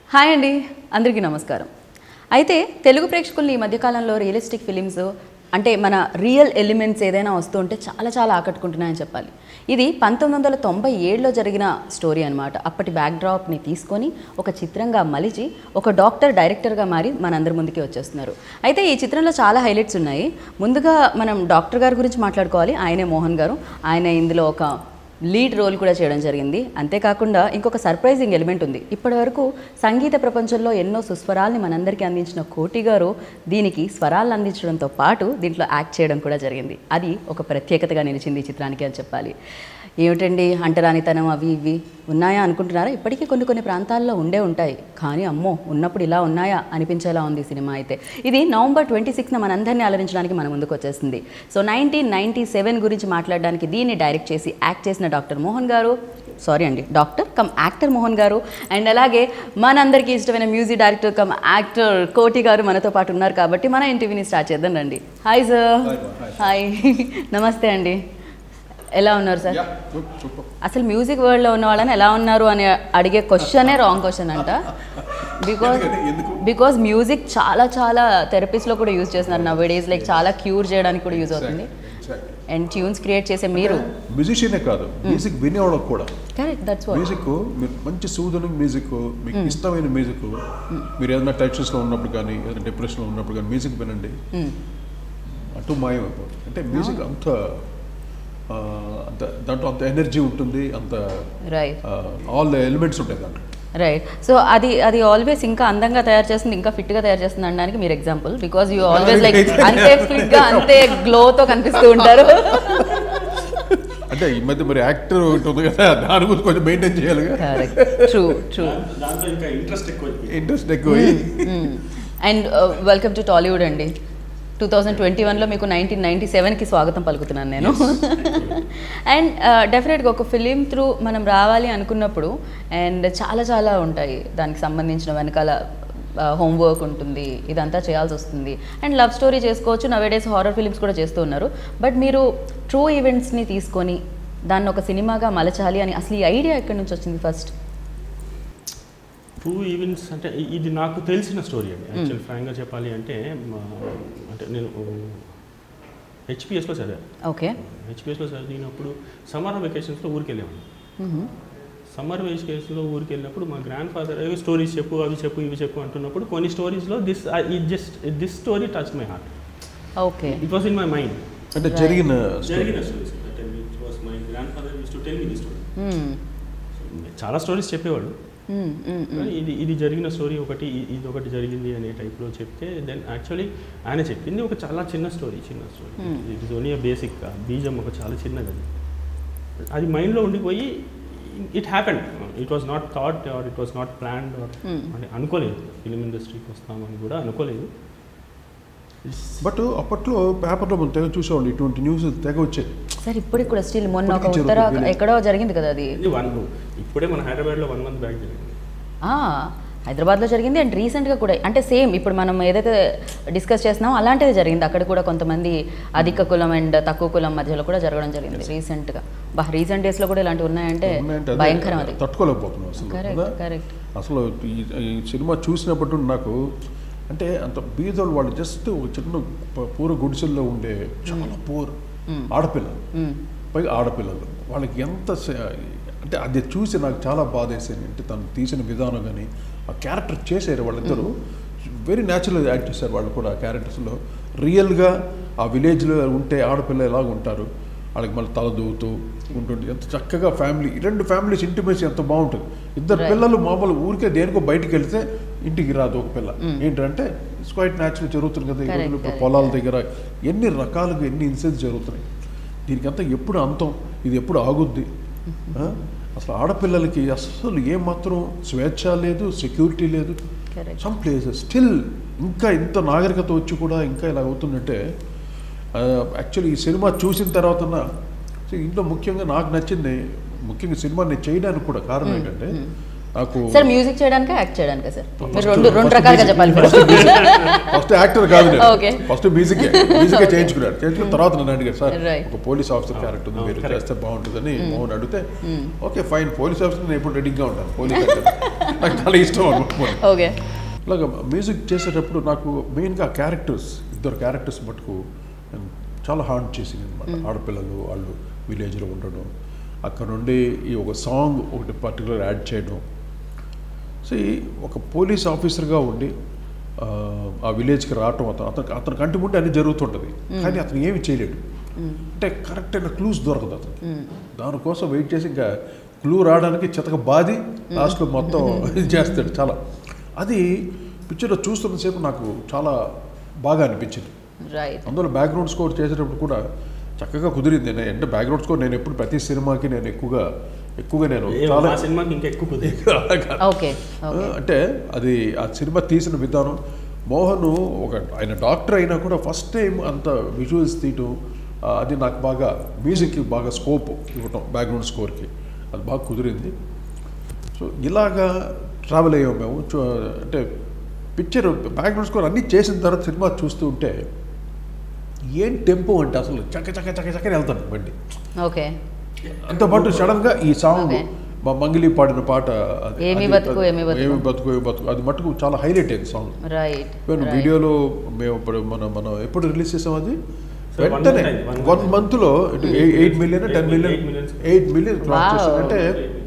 Hi అండి అందరికీ నమస్కారం అయితే తెలుగు ప్రేక్షకుల్ని ఈ మధ్యకాలంలో రియలిస్టిక్ ఫిలిమ్స్ అంటే మన రియల్ ఎలిమెంట్స్ ఏదైనా వస్తుంటే చాలా చాలా ఆకట్టుకుంటున్నాయని చెప్పాలి ఇది పంతొమ్మిది వందల తొంభై ఏడులో జరిగిన స్టోరీ అనమాట అప్పటి బ్యాక్డ్రాప్ని తీసుకొని ఒక చిత్రంగా మలిచి ఒక డాక్టర్ డైరెక్టర్గా మారి మనందరి ముందుకి వచ్చేస్తున్నారు అయితే ఈ చిత్రంలో చాలా హైలైట్స్ ఉన్నాయి ముందుగా మనం డాక్టర్ గారి గురించి మాట్లాడుకోవాలి ఆయనే మోహన్ గారు ఆయన ఇందులో ఒక లీడ్ రోల్ కూడా చేయడం జరిగింది అంతేకాకుండా ఇంకొక సర్ప్రైజింగ్ ఎలిమెంట్ ఉంది ఇప్పటివరకు సంగీత ప్రపంచంలో ఎన్నో సుస్వరాల్ని మనందరికీ అందించిన కోటి గారు దీనికి స్వరాలను అందించడంతో పాటు దీంట్లో యాక్ట్ చేయడం కూడా జరిగింది అది ఒక ప్రత్యేకతగా నిలిచింది ఈ చిత్రానికి అని చెప్పాలి ఏమిటండి అంటరానితనం అవి ఇవి ఉన్నాయా అనుకుంటున్నారా ఇప్పటికీ కొన్ని కొన్ని ప్రాంతాల్లో ఉండే ఉంటాయి కానీ అమ్మో ఉన్నప్పుడు ఇలా ఉన్నాయా అనిపించేలా ఉంది ఈ సినిమా అయితే ఇది నవంబర్ ట్వంటీ సిక్స్న మనందరినీ అలరించడానికి మన ముందుకు వచ్చేసింది సో నైన్టీన్ నైన్టీ సెవెన్ గురించి మాట్లాడడానికి దీన్ని డైరెక్ట్ చేసి యాక్ట్ చేసిన డాక్టర్ మోహన్ గారు సారీ అండి డాక్టర్ కమ్ యాక్టర్ మోహన్ గారు అండ్ అలాగే మనందరికీ ఇష్టమైన మ్యూజిక్ డైరెక్టర్ కమ్ యాక్టర్ కోటి గారు మనతో పాటు ఉన్నారు కాబట్టి మన ఇంటర్వ్యూని స్టార్ట్ చేద్దాం రండి హాయ్ సార్ హాయ్ నమస్తే అండి ఎలా ఉన్నారు సార్ అసలు మ్యూజిక్ వరల్డ్లో ఉన్న వాళ్ళని ఎలా ఉన్నారు అని అడిగే క్వశ్చనే రాంగ్ క్వశ్చన్ అంట బికాజ్ బికాజ్ మ్యూజిక్ చాలా చాలా థెరపీస్లో కూడా యూజ్ చేస్తున్నారు నవ్ డేస్ లైక్ చాలా క్యూర్ చేయడానికి కూడా యూజ్ అవుతుంది అండ్ ట్యూన్స్ క్రియేట్ చేసే మీరు మ్యూజిషియనే కాదు మ్యూజిక్ వినేవాళ్ళకి కూడా కరెక్ట్ దట్స్ వాట్ మ్యూజిక్ మీరు మంచి సూదనింగ్ మ్యూజిక్ మీకు ఇష్టమైన మ్యూజిక్ మీరు ఏదైనా టెన్షన్స్లో ఉన్నప్పుడు కానీ ఏదైనా డిప్రెషన్లో ఉన్నప్పుడు కానీ మ్యూజిక్ వినండి అటు మాయం అయిపోతుంది అంటే మ్యూజిక్ అంత ఆ, అంత దాంట్లో అంత ఎనర్జీ ఉంటుంది అంత రైట్ ఆల్ ఎలిమెంట్స్ ఉంటాయి దాంట్లో రైట్ సో అది అది ఆల్వేస్ ఇంకా అందంగా తయారు చేస్తుంది ఇంకా ఫిట్ గా తయారు చేస్తుంది అనడానికి మీరు example because you always like అంతే ఫిట్ గా అంతే గ్లోతో కనిపిస్తూ ఉంటారు అంటే ఈ మధ్య మరి యాక్టర్ ఒకటి ఉంది కదా దాని గురించి కొంచెం మెయింటైన్ చేయాలిగా కరెక్ట్ ట్రూ ట్రూ దాంట్లో ఇంకా ఇంట్రెస్ట్ ఎక్కువ ఇంట్రెస్ట్ ఎక్కువ అండ్ వెల్కమ్ టు టాలీవుడ్ అండి టూ థౌజండ్ ట్వంటీ వన్లో మీకు నైన్టీన్ నైన్టీ సెవెన్కి స్వాగతం పలుకుతున్నాను నేను అండ్ డెఫినెట్గా ఒక ఫిలిం త్రూ మనం రావాలి అనుకున్నప్పుడు అండ్ చాలా చాలా ఉంటాయి దానికి సంబంధించిన వెనకాల హోంవర్క్ ఉంటుంది ఇదంతా చేయాల్సి వస్తుంది అండ్ లవ్ స్టోరీ చేసుకోవచ్చు నవేడేస్ హారర్ ఫిలిమ్స్ కూడా చేస్తూ ఉన్నారు బట్ మీరు ట్రూ ఈవెంట్స్ని తీసుకొని దాన్ని ఒక సినిమాగా మలచాలి అని అసలు ఈ ఐడియా ఎక్కడి నుంచి వచ్చింది ఫస్ట్ ట్రూ ఈవెంట్స్ అంటే ఇ- ఇది నాకు తెలిసిన స్టోరీ అండి యాక్చువల్ ఫ్రాంక్గా చెప్పాలి అంటే మా- అంటే నేను హెచ్పిఎస్లో చదివాను ఓకే హెచ్పిఎస్లో చదివినప్పుడు సమ్మర్ వెకేషన్స్లో ఊరికి వెళ్ళేవాడిని సమ్మర్ వెకేషన్స్లో ఊరికి వెళ్ళినప్పుడు మా గ్రాండ్ ఫాదర్ ఏవో స్టోరీస్ చెప్పు అవి చెప్పు ఇవి చెప్పు అంటున్నప్పుడు కొన్ని స్టోరీస్లో this just this story touch my heart okay it was in my mind అంటే జరిగిన story. జరిగిన stories it was my grandfather used to tell me the story చాలా స్టోరీస్ చెప్పేవాడు కానీ ఇది ఇది జరిగిన స్టోరీ ఒకటి ఇ- ఇది ఒకటి జరిగింది అనే టైప్లో చెప్తే దెన్ యాక్చువల్లీ ఆయన చెప్పింది ఒక చాలా చిన్న స్టోరీ చిన్న story it is only basic బీజం ఒక చాలా చిన్నది అది అది మైండ్లో ఉండిపోయి it happened it was not thought or it was not planned or అంటే అనుకోలేదు ఫిలిం ఇండస్ట్రీకి వస్తామని కూడా అనుకోలేదు బట్ అప్పట్లో పేపర్లో మనం తెగ చూసేవాళ్ళు ఇటువంటి న్యూస్ తెగ వచ్చేది సార్ ఇప్పటికి కూడా స్టిల్ మొన్న ఒక ఇప్పటికీ ఉత్తర జరుగుతుంది. ఎక్కడో జరిగింది కదా అది ఇది వన్ ఇప్పుడే మన హైదరాబాద్లో వన్ మంత్ బ్యాక్ జరిగింది ఆ, హైదరాబాద్లో జరిగింది అండ్ రీసెంట్గా కూడా అంటే సేమ్ ఇప్పుడు మనం ఏదైతే డిస్కస్ చేస్తున్నామో అలాంటిది జరిగింది అక్కడ కూడా కొంతమంది అధిక కులం అండ్ తక్కువ కులం మధ్యలో కూడా జరగడం జరిగింది రీసెంట్గా బా రీసెంట్ డేస్లో కూడా ఇలాంటివి ఉన్నాయంటే ఉన్నాయంటే అదే భయంకరం అది తట్టుకోలేకపోతున్నాం అసలు కరెక్ట్ కదా? కరెక్ట్ అసలు ఈ ఈ సినిమా చూసినప్పటి నుండి నాకు అంటే అంత బీదోళ్ళు వాళ్ళు జస్ట్ ఒక చిన్న ప- పూర గుడిసెల్లో ఉండే చాలా పూర్ ఆడపిల్లలు పైగా ఆడపిల్లలు వాళ్ళకి ఎంత స- అంటే అది చూసి నాకు చాలా బాధ వేసింది అంటే తను తీసిన విధానం కానీ ఆ క్యారెక్టర్ చేశారు వాళ్ళిద్దరూ వెరీ న్యాచురల్ యాక్ట్ చేశారు వాళ్ళు కూడా ఆ క్యారెక్టర్స్లో రియల్గా ఆ విలేజ్లో ఉంటే ఆడపిల్ల ఎలాగ ఉంటారు వాళ్ళకి మళ్ళీ తల దూవుతూ ఉంటుంది ఎంత చక్కగా ఫ్యామిలీ రెండు ఫ్యామిలీస్ ఇంటిమేసి ఎంత బాగుంటుంది ఇద్దరు Right. పిల్లలు మామూలు ఊరికే దేనికో బయటికి వెళ్తే ఇంటికి రాదు ఒక పిల్ల ఏంటంటే ఇట్స్ క్వైట్ న్యాచురల్ జరుగుతుంది కదా ఈ Correct, రోజుల్లో ఇప్పుడు correct. పొలాల దగ్గర ఎన్ని రకాలుగా ఎన్ని ఇన్సిడెంట్స్ జరుగుతున్నాయి దీనికంతా ఎప్పుడు అంతం ఇది ఎప్పుడు ఆగుద్ది ఆ? అసలు ఆడపిల్లలకి అసలు ఏమాత్రం స్వేచ్ఛ లేదు సెక్యూరిటీ లేదు Correct. సమ్ ప్లేసెస్ స్టిల్ ఇంకా ఇంత నాగరికత వచ్చి కూడా ఇంకా ఇలా అవుతుందంటే యాక్చువల్లీ ఈ సినిమా చూసిన తర్వాత ఇంట్లో ముఖ్యంగా నాకు నచ్చింది ముఖ్యంగా సినిమా నేను చేయడానికి కూడా కారణం ఏంటంటే నాకు సార్ మ్యూజిక్ చేయడానికా యాక్ట్ చేయడానికా సార్ మీరు రెండు రెండు రకాలుగా చెప్పాలి ఫస్ట్ యాక్టర్ కాదు Okay. నేను ఫస్ట్ మ్యూజిక్ మ్యూజిక్ చేయించుకున్నాడు చేయించుకున్న తర్వాత నన్ను అడిగాడు సార్ Right. ఒక పోలీస్ ఆఫీసర్ క్యారెక్టర్ ఉంది మీరు correct. చేస్తే బాగుంటుందని మోహన్ అడిగితే ఓకే ఫైన్ పోలీస్ ఆఫీసర్ నేను ఎప్పుడు రెడీగా ఉంటాను పోలీస్ అంటే నాకు చాలా ఇష్టం అనమాట ఓకే ఇలాగ మ్యూజిక్ చేసేటప్పుడు నాకు మెయిన్గా క్యారెక్టర్స్ ఇద్దరు క్యారెక్టర్స్ మటుకు నేను చాలా హార్డ్ చేసింది అనమాట ఆడపిల్లలు వాళ్ళు విలేజ్లో ఉండడం అక్కడ నుండి ఈ ఒక సాంగ్ ఒకటి పర్టికులర్ యాడ్ చేయడం సో ఈ ఒక పోలీస్ ఆఫీసర్గా ఉండి ఆ, ఆ విలేజ్కి రావటం అతను అతను అతని కంటి ముందు అన్ని జరుగుతుంటుంది కానీ అతను ఏమి చేయలేడు అంటే కరెక్ట్ అయిన క్లూస్ దొరకదు అతను దానికోసం వెయిట్ చేసి ఇంకా క్లూ రావడానికి చితక బాది లాస్ట్లో మొత్తం ఇది చేస్తాడు చాలా అది పిక్చర్లో చూస్తున్నసేపు నాకు చాలా బాగా అనిపించింది రైట్ అందులో బ్యాక్గ్రౌండ్ స్కోర్ చేసేటప్పుడు కూడా చక్కగా కుదిరింది నేను అంటే బ్యాక్గ్రౌండ్ స్కోర్ నేను ఎప్పుడు ప్రతి సినిమాకి నేను ఎక్కువగా ఎక్కువగా నేను ఏ, చాలా ఆ సినిమాకి ఇంకా ఎక్కువ కుదిరింది ఓకే ఓకే అంటే అది ఆ సినిమా తీసిన విధానం మోహన్ ఒక ఆయన డాక్టర్ అయినా కూడా ఫస్ట్ టైం అంత విజువల్స్ తీయటం ఆ, అది నాకు బాగా మ్యూజిక్కి బాగా స్కోప్ ఇవ్వటం బ్యాక్గ్రౌండ్ స్కోర్కి అది బాగా కుదిరింది సో ఇలాగా ట్రావెల్ అయ్యాం మేము చూ- అంటే పిక్చర్ బ్యాక్గ్రౌండ్ స్కోర్ అన్నీ చేసిన తర్వాత సినిమా చూస్తూ ఉంటే ఏం టెంపో అంటే అసలు చక్క చక్క చక్క చక్కని వెళ్తాను బండి ఓకే అంతపాటు సడన్ గా ఈ సాంగ్ Okay. మా మంగిలి పాడిన పాట అది- ఏమి అది- బతుకు, ఏమి బతుకు. ఏమి బతుకు ఏమి బతుకు అది మటుకు చాలా హైలైట్ అయింది సాంగ్ రైట్ మేము వీడియోలో మేము ఇప్పుడు మనం మనం ఎప్పుడు రిలీజ్ చేసాం అది Sir, one వెంటనే month అయింది, one వన్ month. మంత్ లో eight million ten Eight million millions. Eight million cross Wow. చేసిందంటే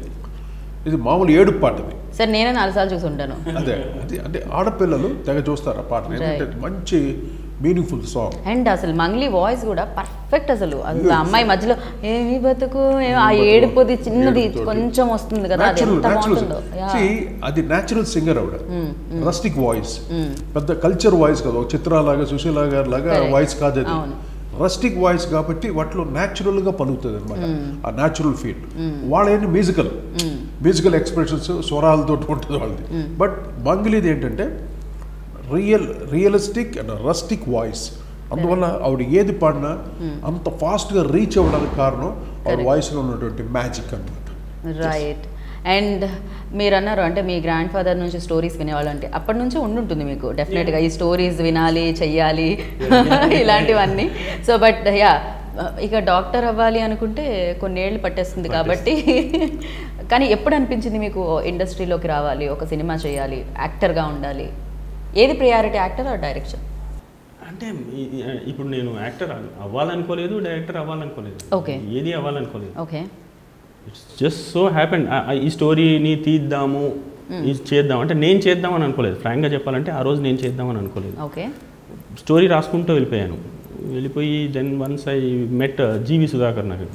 ఇది మామూలు ఏడుపు పాట ఇది సార్ నేనే నాలుగు సార్లు చూసి ఉంటాను అదే అది అంటే ఆడపిల్లలు తెగ చూస్తారు ఆ పాటని ఎందుకంటే Right. మంచి మీనింగ్ఫుల్ సాంగ్ అండ్ అసలు మంగ్లీ వాయిస్ కూడా పర్ఫెక్ట్ అసలు అసలు ఆ అమ్మాయి మధ్యలో ఏమి బతుకు ఏమి- ఆ బతుకు, ఏడుపుది చిన్నది ఏడుపుతోటి. కొంచెం వస్తుంది కదా అది ఎంత బాగుంటుందో Yeah. See, అది న్యాచురల్ సింగర్ ఆవిడ రస్టిక్ వాయిస్ పెద్ద కల్చర్ వాయిస్ కదా ఒక చిత్రాలాగా సుశీల గారి లాగా Correct. వాయిస్ కాదు అది అవును. రస్టిక్ వాయిస్ కాబట్టి వాటిలో న్యాచురల్ గా పలుకుతుంది అనమాట ఆ న్యాచురల్ ఫీల్ వాళ్ళేంటి మ్యూజికల్ మ్యూజికల్ ఎక్స్ప్రెషన్స్ స్వరాలతో ఉంటుంది వాళ్ళది బట్ మంగిలిది ఏంటంటే real realistic and rustic voice అందువల్ల ఆవిడ ఏది పాడినా అంత ఫాస్ట్గా రీచ్ అవ్వడానికి కారణం ఆవిడ Correct. వాయిస్లో ఉన్నటువంటి మ్యాజిక్ అనమాట రైట్ అండ్ మీరు అన్నారు అంటే మీ గ్రాండ్ ఫాదర్ నుంచి స్టోరీస్ వినేవాళ్ళు అంటే అప్పటి నుంచి ఉండుంటుంది మీకు డెఫినెట్గా ఈ స్టోరీస్ వినాలి చెయ్యాలి ఇలాంటివన్నీ సో బట్ యా ఇక డాక్టర్ అవ్వాలి అనుకుంటే కొన్నేళ్ళు పట్టేస్తుంది కాబట్టి కానీ ఎప్పుడు అనిపించింది మీకు ఇండస్ట్రీలోకి రావాలి ఒక సినిమా చేయాలి యాక్టర్గా ఉండాలి ఏది ప్రియారిటీ యాక్టర్ ఆర్ డైరెక్షన్ అంటే ఈ- ఈ- ఇప్పుడు నేను యాక్టర్ అవ్వాలనుకోలేదు డైరెక్టర్ అవ్వాలనుకోలేదు Okay. ఏది అవ్వాలనుకోలేదు okay it's just so happen ఈ స్టోరీని తీద్దాము ఇది చేద్దాం అంటే నేను చేద్దామని అనుకోలేదు ఫ్రాంక్గా చెప్పాలంటే ఆ రోజు నేను చేద్దామని అనుకోలేదు ఓకే స్టోరీ రాసుకుంటూ వెళ్ళిపోయాను వెళ్ళిపోయి then once I met GV Sudhakar నాకు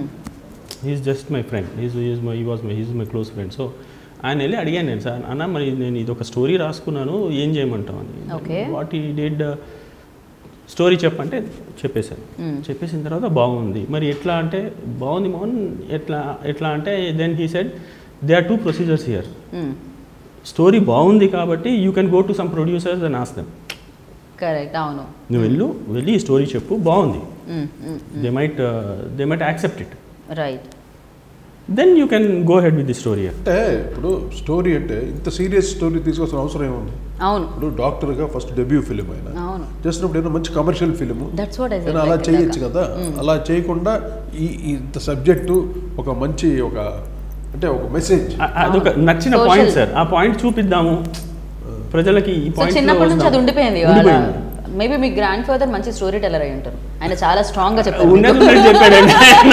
he's just my friend he's is my was my he's my close friend so ఆయన వెళ్ళి అడిగాను నేను సార్ అన్న మరి నేను ఇది ఒక స్టోరీ రాసుకున్నాను ఏం చేయమంటావు అని Okay. వాట్ ఈ డెడ్ స్టోరీ చెప్పంటే చెప్పేశాను చెప్పేసిన తర్వాత బాగుంది మరి ఎట్లా అంటే బాగుంది మోహన్ ఎట్లా ఎట్లా అంటే then he said they are two procedures here story బాగుంది కాబట్టి you can go to some producers and ask them correct అవును నువ్వు వెళ్ళు వెళ్ళి ఈ స్టోరీ చెప్పు బాగుంది Mm, mm, they might they might accept it right then you can go ahead with the story అంటే ఇప్పుడు స్టోరీ అంటే ఇంత సీరియస్ స్టోరీ తీసుకోవాల్సిన అవసరం ఏముంది అవును ఇప్పుడు డాక్టర్గా ఫస్ట్ డెబ్యూ ఫిలిం అయినా అవును చేసినప్పుడు ఏదో మంచి commercial film that's what I నేను అలా చేయొచ్చు కదా అలా చేయకుండా ఈ ఈ ఇంత సబ్జెక్టు ఒక మంచి ఒక అంటే ఒక మెసేజ్ అదొక నచ్చిన Social. పాయింట్ సార్ ఆ పాయింట్ చూపిద్దాము ప్రజలకి ఈ సో పాయింట్ చిన్నప్పటి నుంచి అది ఉండిపోయింది మేబీ మీ గ్రాండ్ ఫాదర్ మంచి స్టోరీ టెల్లర్ అయి ఉంటారు ఆయన చాలా స్ట్రాంగ్ గా చెప్తారు ఉన్నది ఉన్నది చెప్పాడండి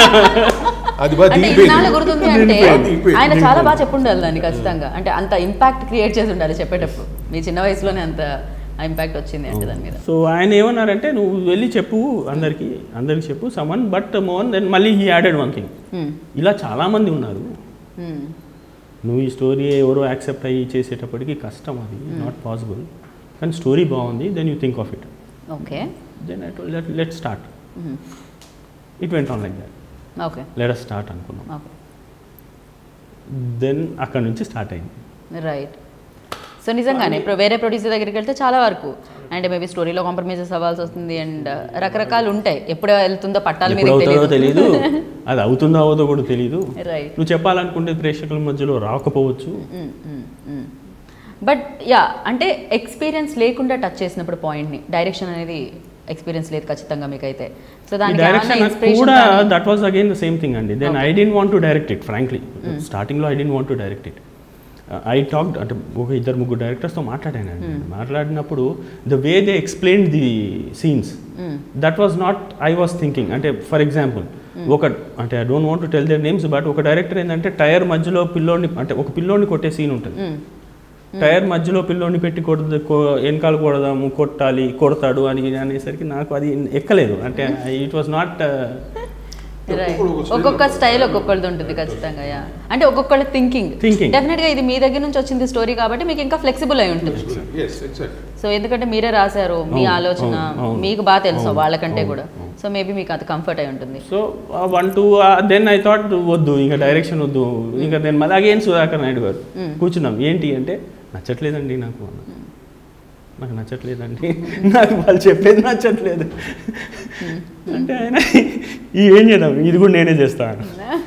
అది బాగా అంటే దిగిపోయింది. ఇన్నాళ్ళు గుర్తుంది అంటే దిగిపోయింది, దిగిపోయింది. ఆయన చాలా బాగా చెప్పుండాలి దాన్ని ఖచ్చితంగా అంటే అంత ఇంపాక్ట్ క్రియేట్ చేసి ఉండాలి చెప్పేటప్పుడు మీ చిన్న వయసులోనే అంత ఇంపాక్ట్ వచ్చింది అంటే దాని మీద సో ఆయన ఏమన్నారంటే నువ్వు వెళ్ళి చెప్పు అందరికి అందరికి చెప్పు సమన్ బట్ మోహన్ దెన్ మళ్ళీ he added one thing Hmm. ఇలా చాలామంది ఉన్నారు Hmm. నువ్వు ఈ స్టోరీ ఎవరో యాక్సెప్ట్ అయ్యి చేసేటప్పటికి కష్టం అది నాట్ పాసిబుల్ కానీ స్టోరీ బాగుంది then you think of it okay then I let let start Hmm. It went on like that okay let us start అనుకున్నాం ఓకే దెన్ అక్కడ నుంచి స్టార్ట్ అయింది రైట్ సో నిజంగానే ఇప్పుడు వేరే ప్రొడ్యూసర్ దగ్గరికి వెళ్తే చాలా వరకు అండ్ మేబీ స్టోరీలో కాంప్రమైజెస్ అవ్వాల్సి వస్తుంది అండ్ రకరకాలు ఉంటాయి ఎప్పుడు వెళ్తుందో పట్టాల మీద ఎప్పుడు అవుతుందో తెలియదు అది అవుతుందో అవ్వదో కూడా తెలియదు రైట్ నువ్వు చెప్పాలనుకుంటే ప్రేక్షకుల మధ్యలో రాకపోవచ్చు బట్ యా అంటే ఎక్స్పీరియన్స్ లేకుండా టచ్ చేసినప్పుడు పాయింట్ని డైరెక్షన్ అనేది ఎక్స్పీరియన్స్ లేదు ఖచ్చితంగా మీకైతే సో దానికి ఏమన్నా డైరెక్షన్ inspiration కూడా కానీ- that was again the same thing అండి then I didn't want to direct it frankly స్టార్టింగ్లో I didn't want to direct it I talk అంటే ఒక ఇద్దరు ముగ్గురు డైరెక్టర్స్తో మాట్లాడానండి మాట్లాడినప్పుడు the way they explain the scenes that was not I was thinking అంటే ఫర్ ఎగ్జాంపుల్ ఒక అంటే I don't want to tell their names but ఒక డైరెక్టర్ ఏంటంటే టైర్ మధ్యలో పిల్లోడిని అంటే ఒక పిల్లోడిని కొట్టే సీన్ ఉంటుంది మ్మ్. టైర్ మధ్యలో పిల్లోని పెట్టి కొడద కొ- వెనకాల కొడదాము కొట్టాలి కొడతాడు అని అనేసరికి నాకు అది ఎక్కలేదు అంటే ఇట్ వాస్ నాట్ Right. ఒక్కొక్కరు ఒక style ఒక్కొక్క ఉంటుంది. స్టైల్ ఒక్కొక్కరిది ఉంటుంది ఖచ్చితంగా యా అంటే ఒక్కొక్కళ్ళ థింకింగ్ Thinking. డెఫినెట్ గా ఇది మీ దగ్గర నుంచి వచ్చింది స్టోరీ కాబట్టి మీకు ఇంకా ఫ్లెక్సిబుల్ అయి ఉంటుంది ఎస్ ఎగ్జాక్ట్ సో ఎందుకంటే మీరే రాశారు మీ అవును, ఆలోచన అవును, అవును. మీకు బాగా తెలుసు అవును, వాళ్ళకంటే అవును, కూడా అవును. సో మేబీ మీకు అది కంఫర్ట్ అయి ఉంటుంది so one two then I thought వద్దు ఇంకా డైరెక్షన్ వద్దు ఇంకా నేను మళ్ళీ అగైన్ సుధాకర్ నాయుడు గారు కూర్చున్నాం ఏంటి అంటే నచ్చట్లేదండి నాకు అన్న నాకు నచ్చట్లేదండి నాకు వాళ్ళు చెప్పేది నచ్చట్లేదు అంటే ఆయన "ఈ ఏం చేద్దాం ఇది కూడా నేనే చేస్తాను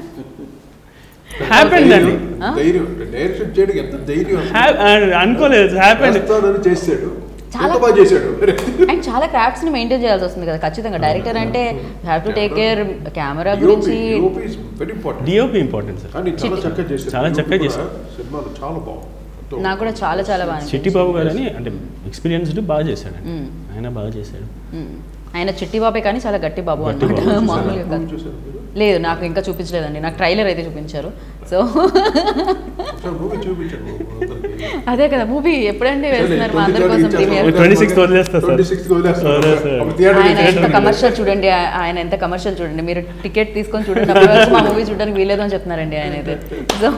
హ్యాపెండ్ అండి ధైర్యం డైరెక్షన్ చేయడానికి ఎంత ధైర్యం హ్యా- అనుకోలేదు హ్యాపెండ్ చేస్తానని చేశాడు చాలా- ఎంత బాగా చేశాడు అండ్ చాలా క్రాఫ్ట్స్ ని మెయింటైన్ చేయాల్సి వస్తుంది కదా ఖచ్చితంగా డైరెక్టర్ అంటే have to take care camera గురించి very important DOP important sir కానీ చాలా చక్కగా చేశాడు చాలా DOP చక్కగా కూడా చేశాడు. సినిమాలో చాలా బాగుంది ఎంతో నాకు కూడా చాలా చాలా బాగా అనిపించింది. చిట్టి బాబు గారు అని అంటే ఎక్స్పీరియన్స్డ్ బాగా చేశాడు మ్మ్. ఆయన బాగా చేశాడు మ్మ్. ఆయన చిట్టి బాబే కానీ చాలా గట్టి బాబు గట్టి అనమాట బాబు. మామూలుగా చూసారా? కాదు. చూసారా మీరు? లేదు నాకు ఇంకా చూపించలేదండి నాకు ట్రైలర్ అయితే చూపించారు సో ఒకసారి మూవీ చూపించండి అందరికీ. అదే కదా మూవీ ఎప్పుడంటే వేస్తున్నారు మా అందరి 23 కోసం ఇచ్చేస్తాం. ప్రీమియర్ 26th వదిలేస్తా సార్. 26th వదిలేస్తాం. వదిలేస్తా. అప్పుడు theatre ఆయన ఎంత చేసేస్తాం. కమర్షియల్ చూడండి ఆ- ఆయన ఎంత కమర్షియల్ చూడండి మీరు టికెట్ తీసుకొని చూడండి అప్పటి వరకు మా మూవీ చూడడానికి వీలేదు అని చెప్తున్నారండి ఆయన అయితే సో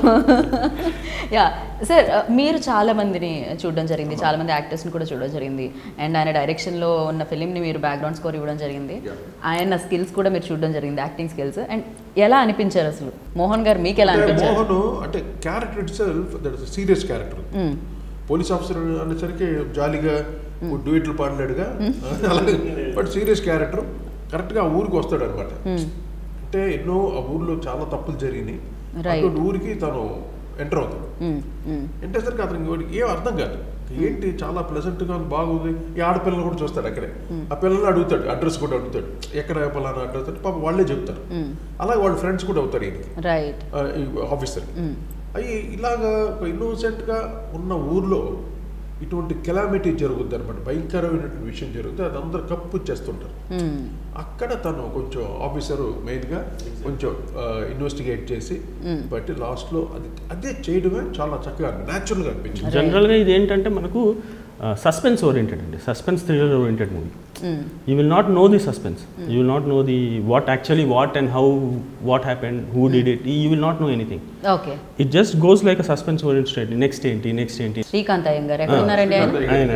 యా సార్ మీరు చాలా మందిని చూడడం జరిగింది చాలా మంది యాక్టర్స్ని కూడా చూడడం జరిగింది అండ్ ఆయన డైరెక్షన్లో ఉన్న ఫిలింని మీరు బ్యాక్గ్రౌండ్ స్కోర్ ఇవ్వడం జరిగింది Yeah. ఆయన స్కిల్స్ కూడా మీరు చూడడం జరిగింది యాక్టింగ్ స్కిల్స్ అండ్ ఎలా అనిపించారు అసలు మోహన్ గారు మీకు ఎలా అంటే అనిపించారు మోహన్ అంటే character itself that is serious character hmm. Police officer అనేసరికి జాలీగా డూయిట్లు పాడలేడుగా అలాగే బట్ సీరియస్ క్యారెక్టర్ కరెక్ట్గా ఆ ఊరికి వస్తాడు అనమాట అంటే ఎన్నో ఆ ఊర్లో చాలా తప్పులు జరిగినాయి Right. అటువంటి ఊరికి తను ఎంటర్ అవుతాడు మ్మ్. మ్మ్. ఎంటర్ సరికి అతనికి వాడికి ఏం అర్థం కాదు ఏంటి చాలా ప్లెజెంట్ గా ఉంది, బాగుంది ఈ ఆడపిల్లలు కూడా చూస్తాడు అక్కడే ఆ పిల్లల్ని అడుగుతాడు అడ్రస్ కూడా అడుగుతాడు ఎక్కడ పలానా అడ్రస్ అంటే పాప వాళ్ళే చెప్తారు మ్మ్. అలాగే వాళ్ళ ఫ్రెండ్స్ కూడా అవుతారు ఈయనకి రైట్ ఆ, ఈ ఆఫీసర్ మ్మ్. అవి ఇలాగా ఒక innocent గా ఉన్న ఊర్లో ఇటువంటి కెలామిటీ జరుగుద్ది అనమాట భయంకరమైనటువంటి విషయం జరుగుతుంది అది అందరు కప్పు చేస్తుంటారు మ్మ్. అక్కడ తను కొంచెం ఆఫీసరు మెయిన్గా కొంచెం ఇన్వెస్టిగేట్ చేసి Mm. బట్టి లాస్ట్లో అది అదే చేయడమే చాలా చక్కగా న్యాచురల్గా అనిపించింది జనరల్గా ఇది ఏంటంటే మనకు సస్పెన్స్ ఓరియంటెడ్ అండి suspense thriller oriented movie hmm. You will not know the suspense you will not know the what actually what and how what happened who did it you will not know anything okay it just goes like a suspense oriented next ఏంటి next ఏంటి శ్రీకాంత్ అయ్యంగారు ఎక్కడ ఉన్నారండి ఆయన ఆయన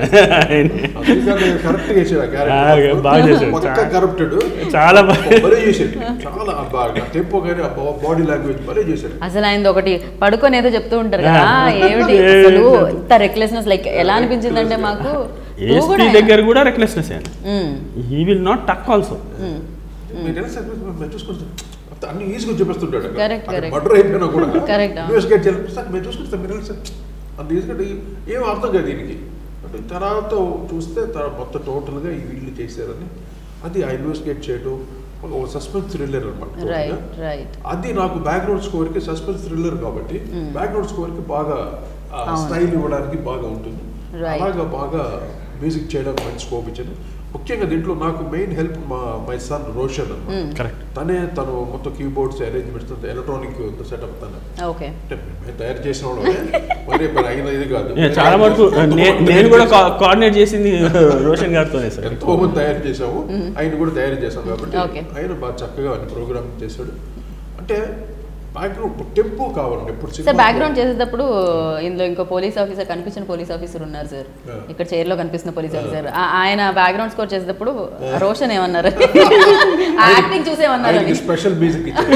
correct చేసాడు ఆ ఆ, బాగా చేశాడు. పక్క చాలా- కరప్టెడ్ చాలా బాగా భలే చేశాడు చాలా బాగా టెంపో కానీ ఆ బాడీ లాంగ్వేజ్ భలే చేశాడు అసలు ఆయన ఒకటి పడుకొని ఏదో చెప్తూ ఉంటారు కదా ఆ. ఏమిటి ఏమిటి అసలు అసలు? ఇంత రెక్లెస్నెస్ లైక్ ఎలా అనిపించిందంటే మాకు నువ్వు ఏఎస్పీ కూడా దగ్గర కూడా రెక్లెస్నెస్ ఆయన hmm. He will not talk also hmm. మీరు ఎలా సార్ మేము చూసుకుంటాం అన్ని ఈజీగా చూపిస్తుంటాడు Correct, correct. మర్డర్ అయిపోయినా కూడా Correct, ఆ. ఇన్వెస్టిగేట్ చేయాలి సార్ మేము చూసుకుంటాం మీరు ఎలా సార్ అంత ఈజీగా ఏం అర్థం కాదు దీనికి అంటే తర్వాత చూస్తే తర్వాత మొత్తం టోటల్గా ఈ వీళ్ళు చేశారని అది ఆ ఇన్వెస్టిగేట్ చేయడం ఒక సస్పెన్స్ థ్రిల్లర్ అనమాట రైట్ రైట్ అది నాకు బ్యాక్గ్రౌండ్ స్కోర్ కి సస్పెన్స్ థ్రిల్లర్ కాబట్టి Mm. బ్యాక్గ్రౌండ్ స్కోర్ కి బాగా అవును. స్టైల్ ఇవ్వడానికి బాగా ఉంటుంది Right. అలాగా బాగా మ్యూజిక్ చేయడానికి మంచి స్కోప్ ఇచ్చాను ముఖ్యంగా దీంట్లో నాకు మెయిన్ హెల్ప్ మా మై సన్ రోషన్ అన్నమాట. Mm. కరెక్ట్ తనే తను మొత్తం కీబోర్డ్స్ అరేంజ్మెంట్స్ ఎలక్ట్రానిక్ సెటప్ తను ఓకే అంటే మేము తయారు చేసిన వాళ్ళమే. మరి మరి అయిన ఇది కాదు చాలా మటుకు నే- నేను కూడా కోఆర్డినేట్ చేసింది రోషన్ గారితోనే సార్ ఎంతో మంది తయారు చేసాము ఆయన కూడా తయారు చేసాం కాబట్టి Okay. ఆయన బాగా చక్కగా అన్ని ప్రోగ్రామ్ చేశాడు అంటే బ్యాక్గ్రౌండ్ టెంపో కావాలండి ఎప్పుడు సార్ సినిమాలో- బ్యాక్గ్రౌండ్ చేసేటప్పుడు ఇందులో ఇంకో పోలీస్ ఆఫీసర్ కనిపించిన పోలీస్ ఆఫీసర్ ఉన్నారు సార్ Yeah. ఇక్కడ చైర్ లో కనిపిస్తున్న పోలీస్ ఆఫీసర్ ఆయన బ్యాక్గ్రౌండ్ స్కోర్ చేసేటప్పుడు రోషన్ ఏమన్నారు ఆ యాక్టింగ్ చూసేమన్నారు ఆయనకి స్పెషల్ మ్యూజిక్ ఇచ్చారు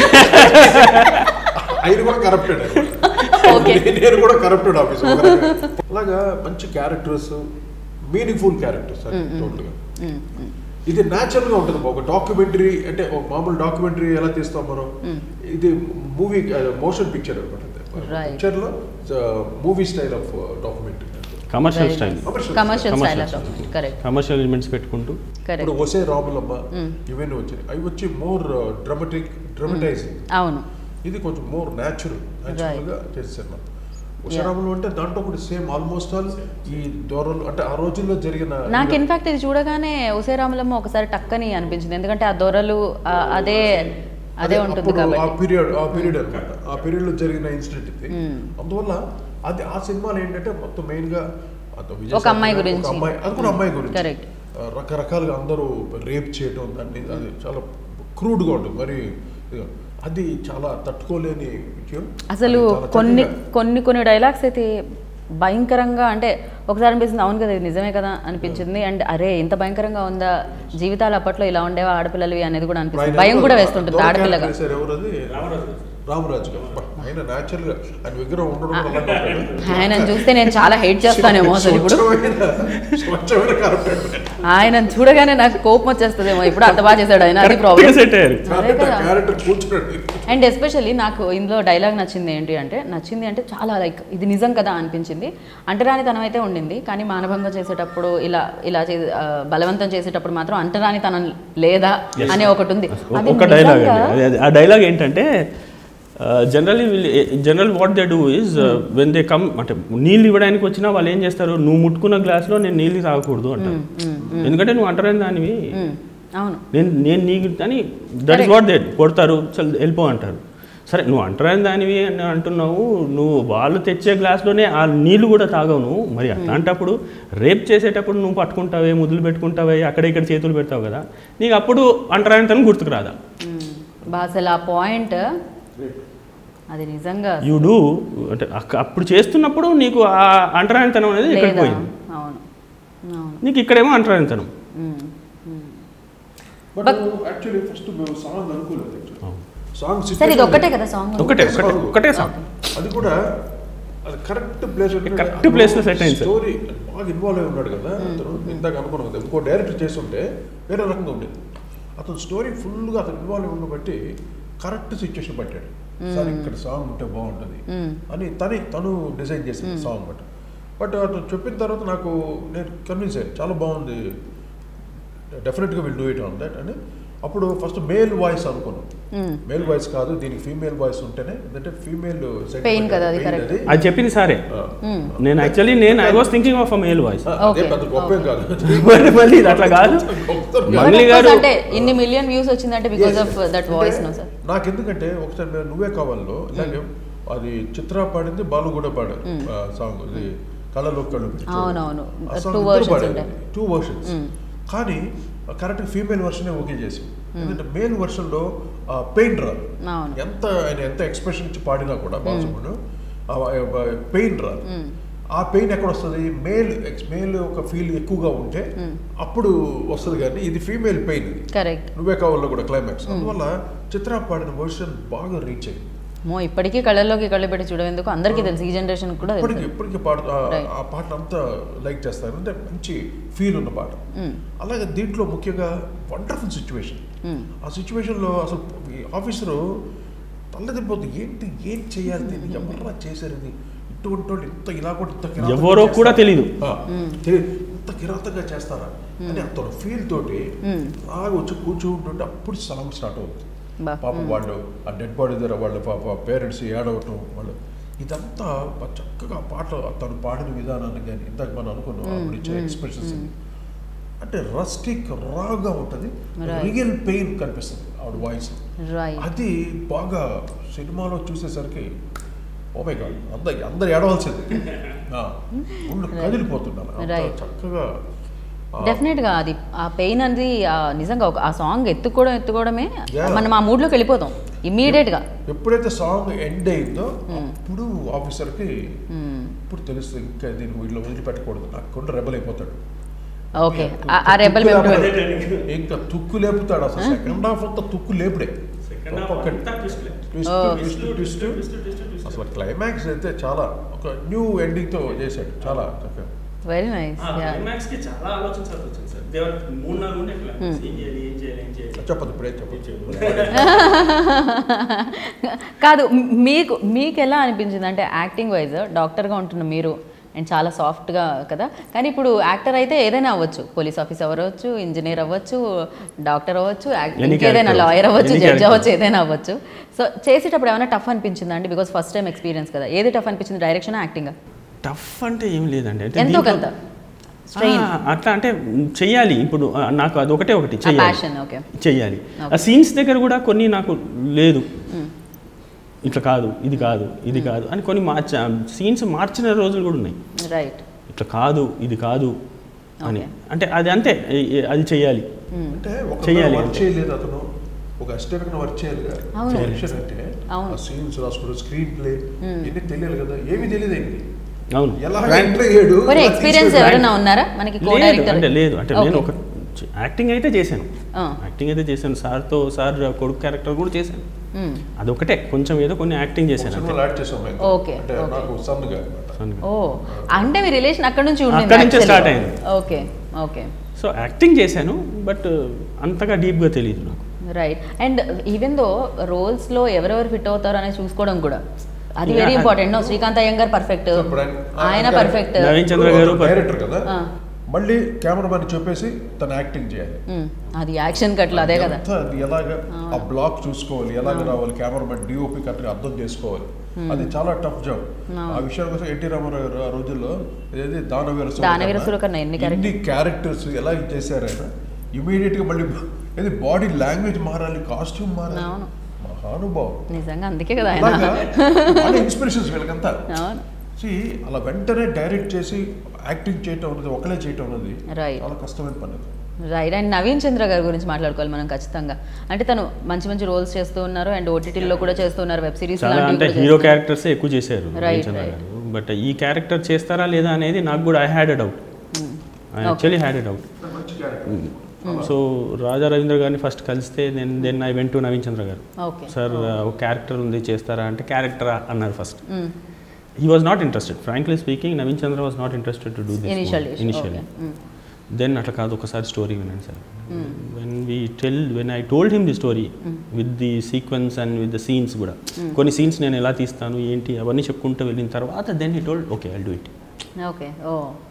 ఆయన కూడా కరప్టెడ్ Okay. నేను కూడా కరప్టెడ్ ఆఫీస్ అలాగా మంచి క్యారెక్టర్స్ మీనింగ్ఫుల్ క్యారెక్టర్స్ టోటల్గా ఇది న్యాచురల్ గా ఉంటుంది ఒక డాక్యుమెంటరీ అంటే ఒక మామూలు డాక్యుమెంటరీ ఎలా తీస్తాం మనం ఇది మూవీ మోషన్ పిక్చర్ అనమాట Right. పిక్చర్ లో movie style of documentary commercial style commercial style Commercial. Correct commercial elements పెట్టుకుంటూ ఇప్పుడు కరెక్ట్ ఒసే రాములమ్మ ఇవన్నీ వచ్చాయి అవి వచ్చి మోర్ డ్రమటిక్ డ్రమటైజింగ్ అవును ఇది కొంచెం మోర్ న్యాచురల్ న్యాచురల్ గా చేశాను ఉషరాములు అంటే దాంట్లో కూడా సేమ్ ఆల్మోస్ట్ ఆల్ ఈ దూరంలో అంటే ఆ రోజుల్లో జరిగిన నాకు ఇన్ఫాక్ట్ ఇది చూడగానే ఉసేరాములమ్మ ఒకసారి టక్కని అనిపించింది ఎందుకంటే ఆ దొరలు ఆ, అదే అదే ఉంటుంది అప్పుడు ఆ కాబట్టి పీరియడ్ ఆ పీరియడ్ అనమాట ఆ పీరియడ్ లో జరిగిన ఇన్సిడెంట్ ఇది అందువల్ల అది ఆ సినిమాలో ఏంటంటే మొత్తం మెయిన్ గా అంత విజయ్ ఒక అమ్మాయి శాంతి గారు, గురించి. ఒక అమ్మాయి అది కూడా అమ్మాయి గురించి Correct. ఆ, రకరకాలుగా అందరూ రేప్ చేయటం దాన్ని అది చాలా క్రూడ్గా ఉంటుంది మరి ఇదిగో, అది చాలా తట్టుకోలేని విషయం అసలు అది చాలా కొన్ని చక్కగా- కొన్ని కొన్ని డైలాగ్స్ అయితే భయంకరంగా అంటే ఒకసారి అనిపిస్తుంది అవును కదా ఇది నిజమే కదా అనిపించింది అండ్ అరే ఇంత భయంకరంగా ఉందా జీవితాలు అప్పట్లో ఇలా ఉండేవా ఆడపిల్లలు అనేది కూడా అనిపిస్తుంది ఆయన భయం ఎవరు? కూడా వేస్తుంటుంది దొర ఆడపిల్లగా character చేశారు ఎవరు అది రామరాజు గారు బట్ ఆయన న్యాచురల్ గా ఆయన విగ్రహం ఉండడం వల్ల అలాగే ఉంటాడు. ఆయనను చూస్తే నేను చాలా హేట్ చేస్తానేమో అసలు ఇప్పుడు స్వచ్ఛమైన స్వచ్ఛమైన character. ఆయనను చూడగానే నాకు కోపం వచ్చేస్తుందేమో ఇప్పుడు అంత బాగా చేశాడు ఆయన అది ప్రాబ్లం సెట్ అయ్యారు అదే కదా క్యారెక్టర్ కూర్చున్నాడు అండ్ ఎస్పెషల్లీ నాకు ఇందులో డైలాగ్ నచ్చింది ఏంటి అంటే నచ్చింది అంటే చాలా లైక్ ఇది నిజం కదా అనిపించింది అంటరానితనం అయితే ఉండింది కానీ మానభంగం చేసేటప్పుడు ఇలా ఇలా చే ఆ, బలవంతం చేసేటప్పుడు మాత్రం అంటరానితనం లేదా అనే ఒకటి ఉంది అది ఒక డైలాగ్ నిజంగా- అండి అది- అది- ఆ డైలాగ్ ఏంటంటే generally general what they do is when they come అంటే నీళ్ళు ఇవ్వడానికి వచ్చినా వాళ్ళు ఏం చేస్తారు నువ్వు ముట్టుకున్న గ్లాస్లో నేను నీళ్ళు తాగకూడదు అంటారు ఎందుకంటే నువ్వు అంటారని దానివి ఉమ్, అవును నేను నేను నీకు అని దట్ ఇస్ వాట్ దే కొడతారు చల్ వెళ్ళిపో అంటారు సరే నువ్వు అంటరాని దానివి అని అంటున్నావు నువ్వు వాళ్ళు తెచ్చే గ్లాస్లోనే ఆ నీళ్లు కూడా తాగవు నువ్వు మరి అట్లాంటప్పుడు రేప్ చేసేటప్పుడు నువ్వు పట్టుకుంటావే ముద్దులు పెట్టుకుంటావే అక్కడ ఇక్కడ చేతులు పెడతావు కదా నీకు అప్పుడు అంటరానితనం గుర్తుకు రాదా ఉమ్, బా అసలు ఆ పాయింట్ అది నిజంగా యూ డూ అంటే అక్క- అప్పుడు చేస్తున్నప్పుడు నీకు ఆ అంటరానితనం అనేది ఇక్కడ లేదా పోయింది అవును అవును నీకు ఇక్కడేమో అంటరానితనం um, um. But actually first మేము సాంగ్ అనుకోలేదు సాంగ్ సరే ఇది ఒక్కటే కదా సాంగ్ ఒకటే ఒకటే ఒకటే సాంగ్ అది కూడా అది కరెక్ట్ ప్లేస్ Correct place లో set అయింది సార్. స్టోరీ బాగా ఇన్వాల్వ్ అయి ఉన్నాడు కదా అతను ఇందాక అనుకున్నాం కదా ఇంకో డైరెక్టర్ చేస్తుంటే వేరే రకంగా ఉండేది అతను స్టోరీ ఫుల్గా అతను ఇన్వాల్వ్ ఉన్న బట్టి కరెక్ట్ సిచ్యువేషన్ పట్టాడు సార్ ఇక్కడ సాంగ్ ఉంటే బాగుంటుంది అని తని తను డిజైన్ చేసింది సాంగ్ బట్ బట్ అతను చెప్పిన తర్వాత నాకు నేను కన్విన్స్ అయ్యాను చాలా బాగుంది డెఫినెట్గా will do it on that అని అప్పుడు ఫస్ట్ మేల్ వాయిస్ అనుకున్నాం మేల్ వాయిస్ కాదు దీనికి ఫీమేల్ వాయిస్ ఉంటేనే ఎందుకంటే ఫీమేల్ Pain కదా, అది correct. అది చెప్పింది సారే నేను యాక్చువల్లీ నేను I was thinking of a male voice అదే Okay. పెద్ద గొప్పేం కాదు మరి మళ్ళీ ఇది అట్లా కాదు గొప్పతనం కాదు. మంగ్లీ గారు అంటే ఇన్ని మిలియన్ వ్యూస్ వచ్చిందంటే because of that voice no sir నాకు ఎందుకంటే ఒకసారి మేము నువ్వే కావాలో ఇలాగే అది చిత్ర పాడింది బాలు కూడా పాడారు సాంగ్ ఇది కళలో కళ్ళు పెట్టి చూడు. అవునవును. ఆ song Two ఇద్దరు versions పాడారు. ఉంటాయి. టూ వర్షన్స్ కానీ కరెక్ట్ ఫీమేల్ వర్షనే ఓకే చేసి ఎందుకంటే మేల్ వర్షన్లో పెయిన్ రాదు అవును ఎంత ఆయన ఎంత ఎక్స్ప్రెషన్ ఇచ్చి పాడినా కూడా బాలసుబ్రహ్మణ్యం పెయిన్ రాదు ఆ పెయిన్ ఎక్కడ వస్తుంది మేల్ మేల్ ఒక ఫీల్ ఎక్కువగా ఉంటే అప్పుడు వస్తుంది కానీ ఇది ఫీమేల్ పెయిన్ ఇది కరెక్ట్ నువ్వే కావాలో కూడా క్లైమాక్స్ అందువల్ల చిత్ర పాడిన వర్షన్ బాగా రీచ్ అయింది మో ఇప్పటికీ కళ్ళల్లోకి కళ్ళు పెట్టి చూడేందుకు అందరికీ తెలుసు ఈ జనరేషన్ కూడా ఇప్పటికి తెలుసు ఇప్పటికీ పాడు ఆ- Right. ఆ పాట అంతా లైక్ చేస్తారు అంటే మంచి ఫీల్ ఉన్న పాట అలాగే దీంట్లో ముఖ్యంగా వండర్ఫుల్ సిచ్యువేషన్ ఆ సిచ్యువేషన్లో అసలు ఈ ఆఫీసరు తల్లదిపోతుంది ఏంటి ఏం చేయాలి దీన్ని ఎవర్రా చేశారు ఇది ఇటువంటి వాళ్ళు ఇంత ఇలా కూడా ఇంత కిరాతకంగా ఎవరో కూడా చేస్తారా? తెలీదు. ఆ, తెలీదు. ఇంత కిరాతకంగా చేస్తారా అని అతను ఫీల్ తోటి బాగా వచ్చి కూర్చుంటుంటే అప్పుడు సాంగ్ స్టార్ట్ అవుతుంది బా. పాపం వాళ్ళు ఆ డెడ్ బాడీ దగ్గర వాళ్ళ పాప పేరెంట్స్ ఏడవటం వాళ్ళు ఇదంతా బా చక్కగా పాట తను పాడిన విధానాన్ని కానీ ఇందాక మనం అనుకున్నాం అప్పుడు ఇచ్చే ఎక్స్ప్రెషన్స్ అంటే రస్టిక్ రాగా ఉంటుంది Right. రియల్ పెయిన్ కనిపిస్తుంది ఆవిడ వాయిస్ రైట్ అది బాగా సినిమాలో చూసేసరికి ఓమై గాడ్ అందరు అందరు ఏడవలసింది ఆ, ఉండు కదిలిపోతున్నారు అంత Right. చక్కగా ఆ, డెఫినెట్ గా అది ఆ పెయిన్ అనేది ఆ నిజంగా ఒక ఆ సాంగ్ ఎత్తుకోవడం ఎత్తుకోవడమే Yeah. మనం ఆ మూడ్ లోకి వెళ్ళిపోతాం ఇమ్మీడియట్ గా ఎప్పుడైతే సాంగ్ ఎండ్ అయిందో అప్పుడు ఆఫీసర్కి ఇప్పుడు తెలుస్తుంది ఇంకా దీన్ని వీళ్ళు వదిలిపెట్టకూడదు నాకు కొండ రెబల్ అయిపోతాడు ఓకే ఆ రెబల్ తుక్కు మేము లేపుతాడు. ఇంకా తుక్కు లేపుతాడు అసలు సెకండ్ హాఫ్ అంతా తుక్కు లేపుడే ఒక్కొక్కటి ట్విస్ట్ Oh. ట్విస్ట్ ట్విస్ట్ అసలు క్లైమాక్స్ అయితే చాలా ఒక న్యూ ఎండింగ్ తో చేశాడు చాలా చక్కగా వెరీ నైస్ క్లైమాక్స్ కి చాలా ఆలోచించాల్సి వచ్చింది సార్ దేవర్ మూడు నాలుగు ఉండే క్లైమాక్స్ ఏం చేయాలి ఏం చేయాలి ఏం చేయాలి చెప్పదు ఇప్పుడే చెప్పదు కాదు మ్- మీకు మీకు ఎలా అనిపించింది అంటే యాక్టింగ్ వైజ్ డాక్టర్గా ఉంటున్న మీరు అండ్ చాలా సాఫ్ట్గా కదా కానీ ఇప్పుడు యాక్టర్ అయితే ఏదైనా అవ్వచ్చు పోలీస్ ఆఫీసర్ అవ్వచ్చు ఇంజనీర్ అవ్వచ్చు డాక్టర్ అవ్వచ్చు యాక్- Any ఇంకేదైనా character లాయర్ అవ్వచ్చు Any జడ్జ్ character. అవ్వచ్చు ఏదైనా అవ్వచ్చు సో చేసేటప్పుడు ఏమైనా టఫ్ అనిపించిందా అండి బికాస్ ఫస్ట్ టైం ఎక్స్పీరియన్స్ కదా ఏది టఫ్ అనిపించింది డైరెక్షన్ యాక్టింగా టఫ్ అంటే ఏం లేదండి అంటే ఎంతో దీంట్లో- కొంత స్ట్రెయిన్ ఆ, అట్లా అంటే మ్, చెయ్యాలి ఇప్పుడు ఆ, నాకు అది ఒకటే ఒకటి ఆ చెయ్యాలి ప్యాషన్ ఓకే చెయ్యాలి Okay. ఆ సీన్స్ దగ్గర కూడా కొన్ని నాకు లేదు ఇట్లా కాదు ఇది కాదు ఇది కాదు అని కొన్ని మార్చ సీన్స్ మార్చిన రోజులు కూడా ఉన్నాయి రైట్ ఇట్లా కాదు ఇది కాదు అని Okay. అంటే అది అంతే ఏ- ఏ- అది చెయ్యాలి అంటే ఒక చెయ్యాలి వర్క్ అంటే. చేయలేదు అతను ఒక అసిస్టెంట్ గా వర్క్ చేయాలి కదా అవును. డైరెక్షన్ అంటే అవును. ఆ సీన్స్ రాసుకోవడం స్క్రీన్ ప్లే ఇవన్నీ తెలియాలి కదా ఏమీ తెలియదు ఏంటి అవును ఎలా ఎంటర్ అయ్యాడు మరి ఎలా ఎక్స్పీరియన్స్ తీసుకెళ్ళాడు? ఎవరైనా ఉన్నారా మనకి కో లేదు డైరెక్టర్ అంటే లేదు అంటే నేను ఒక యాక్టింగ్ అయితే చేశాను ఆ. యాక్టింగ్ అయితే చేశాను సార్తో సార్ కొడుకు క్యారెక్టర్ కూడా చేశాను అదొకటే కొంచెం ఏదో కొన్ని యాక్టింగ్ ఒక చేశాను అంతే సినిమాలో యాడ్ చేసాం మేము. ఓకే, అంటే ఓకే. నాకు సన్గా అన్నమాట ఓ అంటే మీ రిలేషన్ అక్కడ నుంచి ఉండింది అక్కడి నుంచే actually. start అయింది. ఓకే ఓకే సో యాక్టింగ్ చేశాను బట్ అంతగా డీప్గా తెలియదు నాకు right and even though roles లో ఎవరెవరు ఫిట్ అవుతారో అనేది చూసుకోవడం కూడా అది Yeah, వెరీ అది- important no Srikanth Iyengar perfect So, ఇప్పుడు ఆయన- ఆయన ఆయన- పర్ఫెక్ట్ నవీన్ చంద్ర గారు డైరెక్టర్ కదా ఆ. మళ్ళీ కెమెరామెన్ చెప్పేసి తన యాక్టింగ్ చేయాలి అది యాక్షన్ కట్లు అదే కదా అంతా అది ఎలాగ ఆ బ్లాక్ చూసుకోవాలి ఎలాగ రావాలి కెమెరామెన్ డిఓపి కరెక్ట్గా అర్థం చేసుకోవాలి అది చాలా టఫ్ జాబ్ ఆ విషయం కోసం ఎన్టీ రామారావు గారు ఆ రోజుల్లో ఏది దానవీర దానవీర సురకర్ణ ఎన్ని ఎన్ని క్యారెక్టర్స్ ఎలా చేశారు ఆయన ఇమీడియట్ గా మళ్ళీ ఏది బాడీ లాంగ్వేజ్ మారాలి కాస్ట్యూమ్ మారాలి అవును. మహానుభావం నిజంగా అందుకే కదా ఆయన అలాగా చాలా ఇన్స్పిరేషన్స్ వీళ్ళకంతా అవును See, అలా వెంటనే డైరెక్ట్ చేసి యాక్టింగ్ చేయటం అనేది ఒకలే చేయటం అనేది Right. చాలా కష్టమైన పని అది. రైట్ అండ్ నవీన్ చంద్ర గారి గురించి మాట్లాడుకోవాలి మనం ఖచ్చితంగా అంటే తను మంచి మంచి రోల్స్ చేస్తూ ఉన్నారు అండ్ ఓటీటీలో కూడా చేస్తూ ఉన్నారు వెబ్ సిరీస్ చాలా లాంటివి అంటే కూడా హీరో చేస్తున్నారు. క్యారెక్టర్స్ ఎక్కువ చేశారు Right, రవిచంద్ర right. గారు బట్ ఈ క్యారెక్టర్ చేస్తారా లేదా అనేది నాకు కూడా I had doubt I actually had doubt మంచి క్యారెక్టర్ సో రాజా రవీంద్ర గారిని ఫస్ట్ కలిస్తే then then I went to Naveen Chandra గారు ఓకే సార్ ఒక క్యారెక్టర్ ఉంది చేస్తారా అంటే క్యారెక్టరా అన్నారు first he was not interested frankly speaking Naveen Chandra was not interested to do Initially, this initially then అట్లా కాదు ఒకసారి స్టోరీ వినండి sir when we tell when I told him the story with the sequence and with the scenes కూడా కొన్ని scenes నేను ఎలా తీస్తాను ఏంటి అవన్నీ చెప్పుకుంటూ వెళ్ళిన తర్వాత then he told okay I do it okay ఓ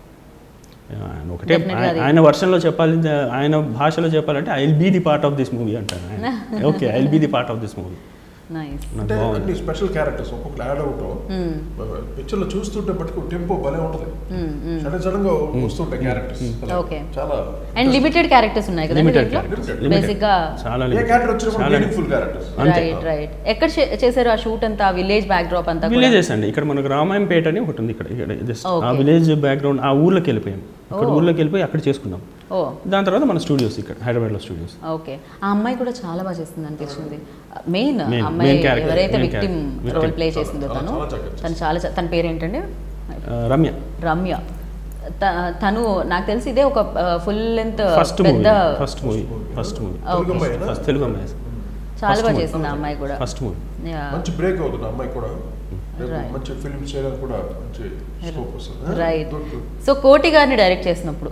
ఆయన ఒకటే Definitely అది- ఆయన వర్షన్లో చెప్పాలి ఆయన భాషలో చెప్పాలంటే I will be the part of this movie అంటారు ఆయన okay I will be the part of this movie nice నాకు అంటే బాగుంది అన్ని స్పెషల్ క్యారెక్టర్స్ ఒక్కొక్కరు యాడ్ అవటం పిక్చర్ లో చూస్తుంటే బట్టుకు టెంపో భలే ఉంటది సడన్ సడన్ గా వస్తుంటాయి క్యారెక్టర్స్ Okay. చాలా అండ్ లిమిటెడ్ క్యారెక్టర్స్ ఉన్నాయి కదా లిమిటెడ్ Limited. బేసిక్ గా చాలా ఏ limited. క్యారెక్టర్ వచ్చినప్పుడు చాలా మీనింగ్ఫుల్ క్యారెక్టర్స్ అంతే. రైట్ రైట్ ఎక్కడ చే- చేశారు ఆ షూట్ అంతా విలేజ్ బ్యాక్ డ్రాప్ అంతా కూడా? విలేజెస్ అండి ఇక్కడ మనకు రామాయంపేట అని ఒకటి ఉంది ఇక్కడ ఇక్కడ just ఆ Okay. విలేజ్ బ్యాక్గ్రౌండ్ ఆ ఊర్లోకి వెళ్ళిపోయాం ఇక్కడ Oh. ఊర్లోకి వెళ్ళిపోయి అక్కడ చేసుకున్నాం ఓ దాని తర్వాత మన స్టూడియోస్ ఇక్కడ హైదరాబాద్లో స్టూడియోస్ ఓకే ఆ అమ్మాయి కూడా చాలా బాగా చేస్తుంది అనిపించింది మెయిన్ Main- అమ్మాయి main character, ఎవరైతే main victim character, role victim. Play చేసిందో చాలా- తను చాలా చక్కగా తను చాలా చ- తన పేరేంటండి రమ్య రమ్య త- తను నాకు తెలిసి ఇదే ఒక ఫుల్ లెంత్ ఫస్ట్ మూవీ పెద్ద first movie first movie Telugu అమ్మాయినా? ఫస్ట్ తెలుగు అమ్మాయి చాలా first బాగా movie. చేసింది ఆ అమ్మాయి కూడా ఫస్ట్ మూవీ Yeah. మంచి బ్రేక్ అవుతుంది ఆ అమ్మాయి కూడా రేపు Right. మంచి ఫిల్మ్స్ చేయడానికి కూడా మంచి స్కోప్ వస్తుంది రైట్ Good, good. సో కోటి గారిని డైరెక్ట్ చేసినప్పుడు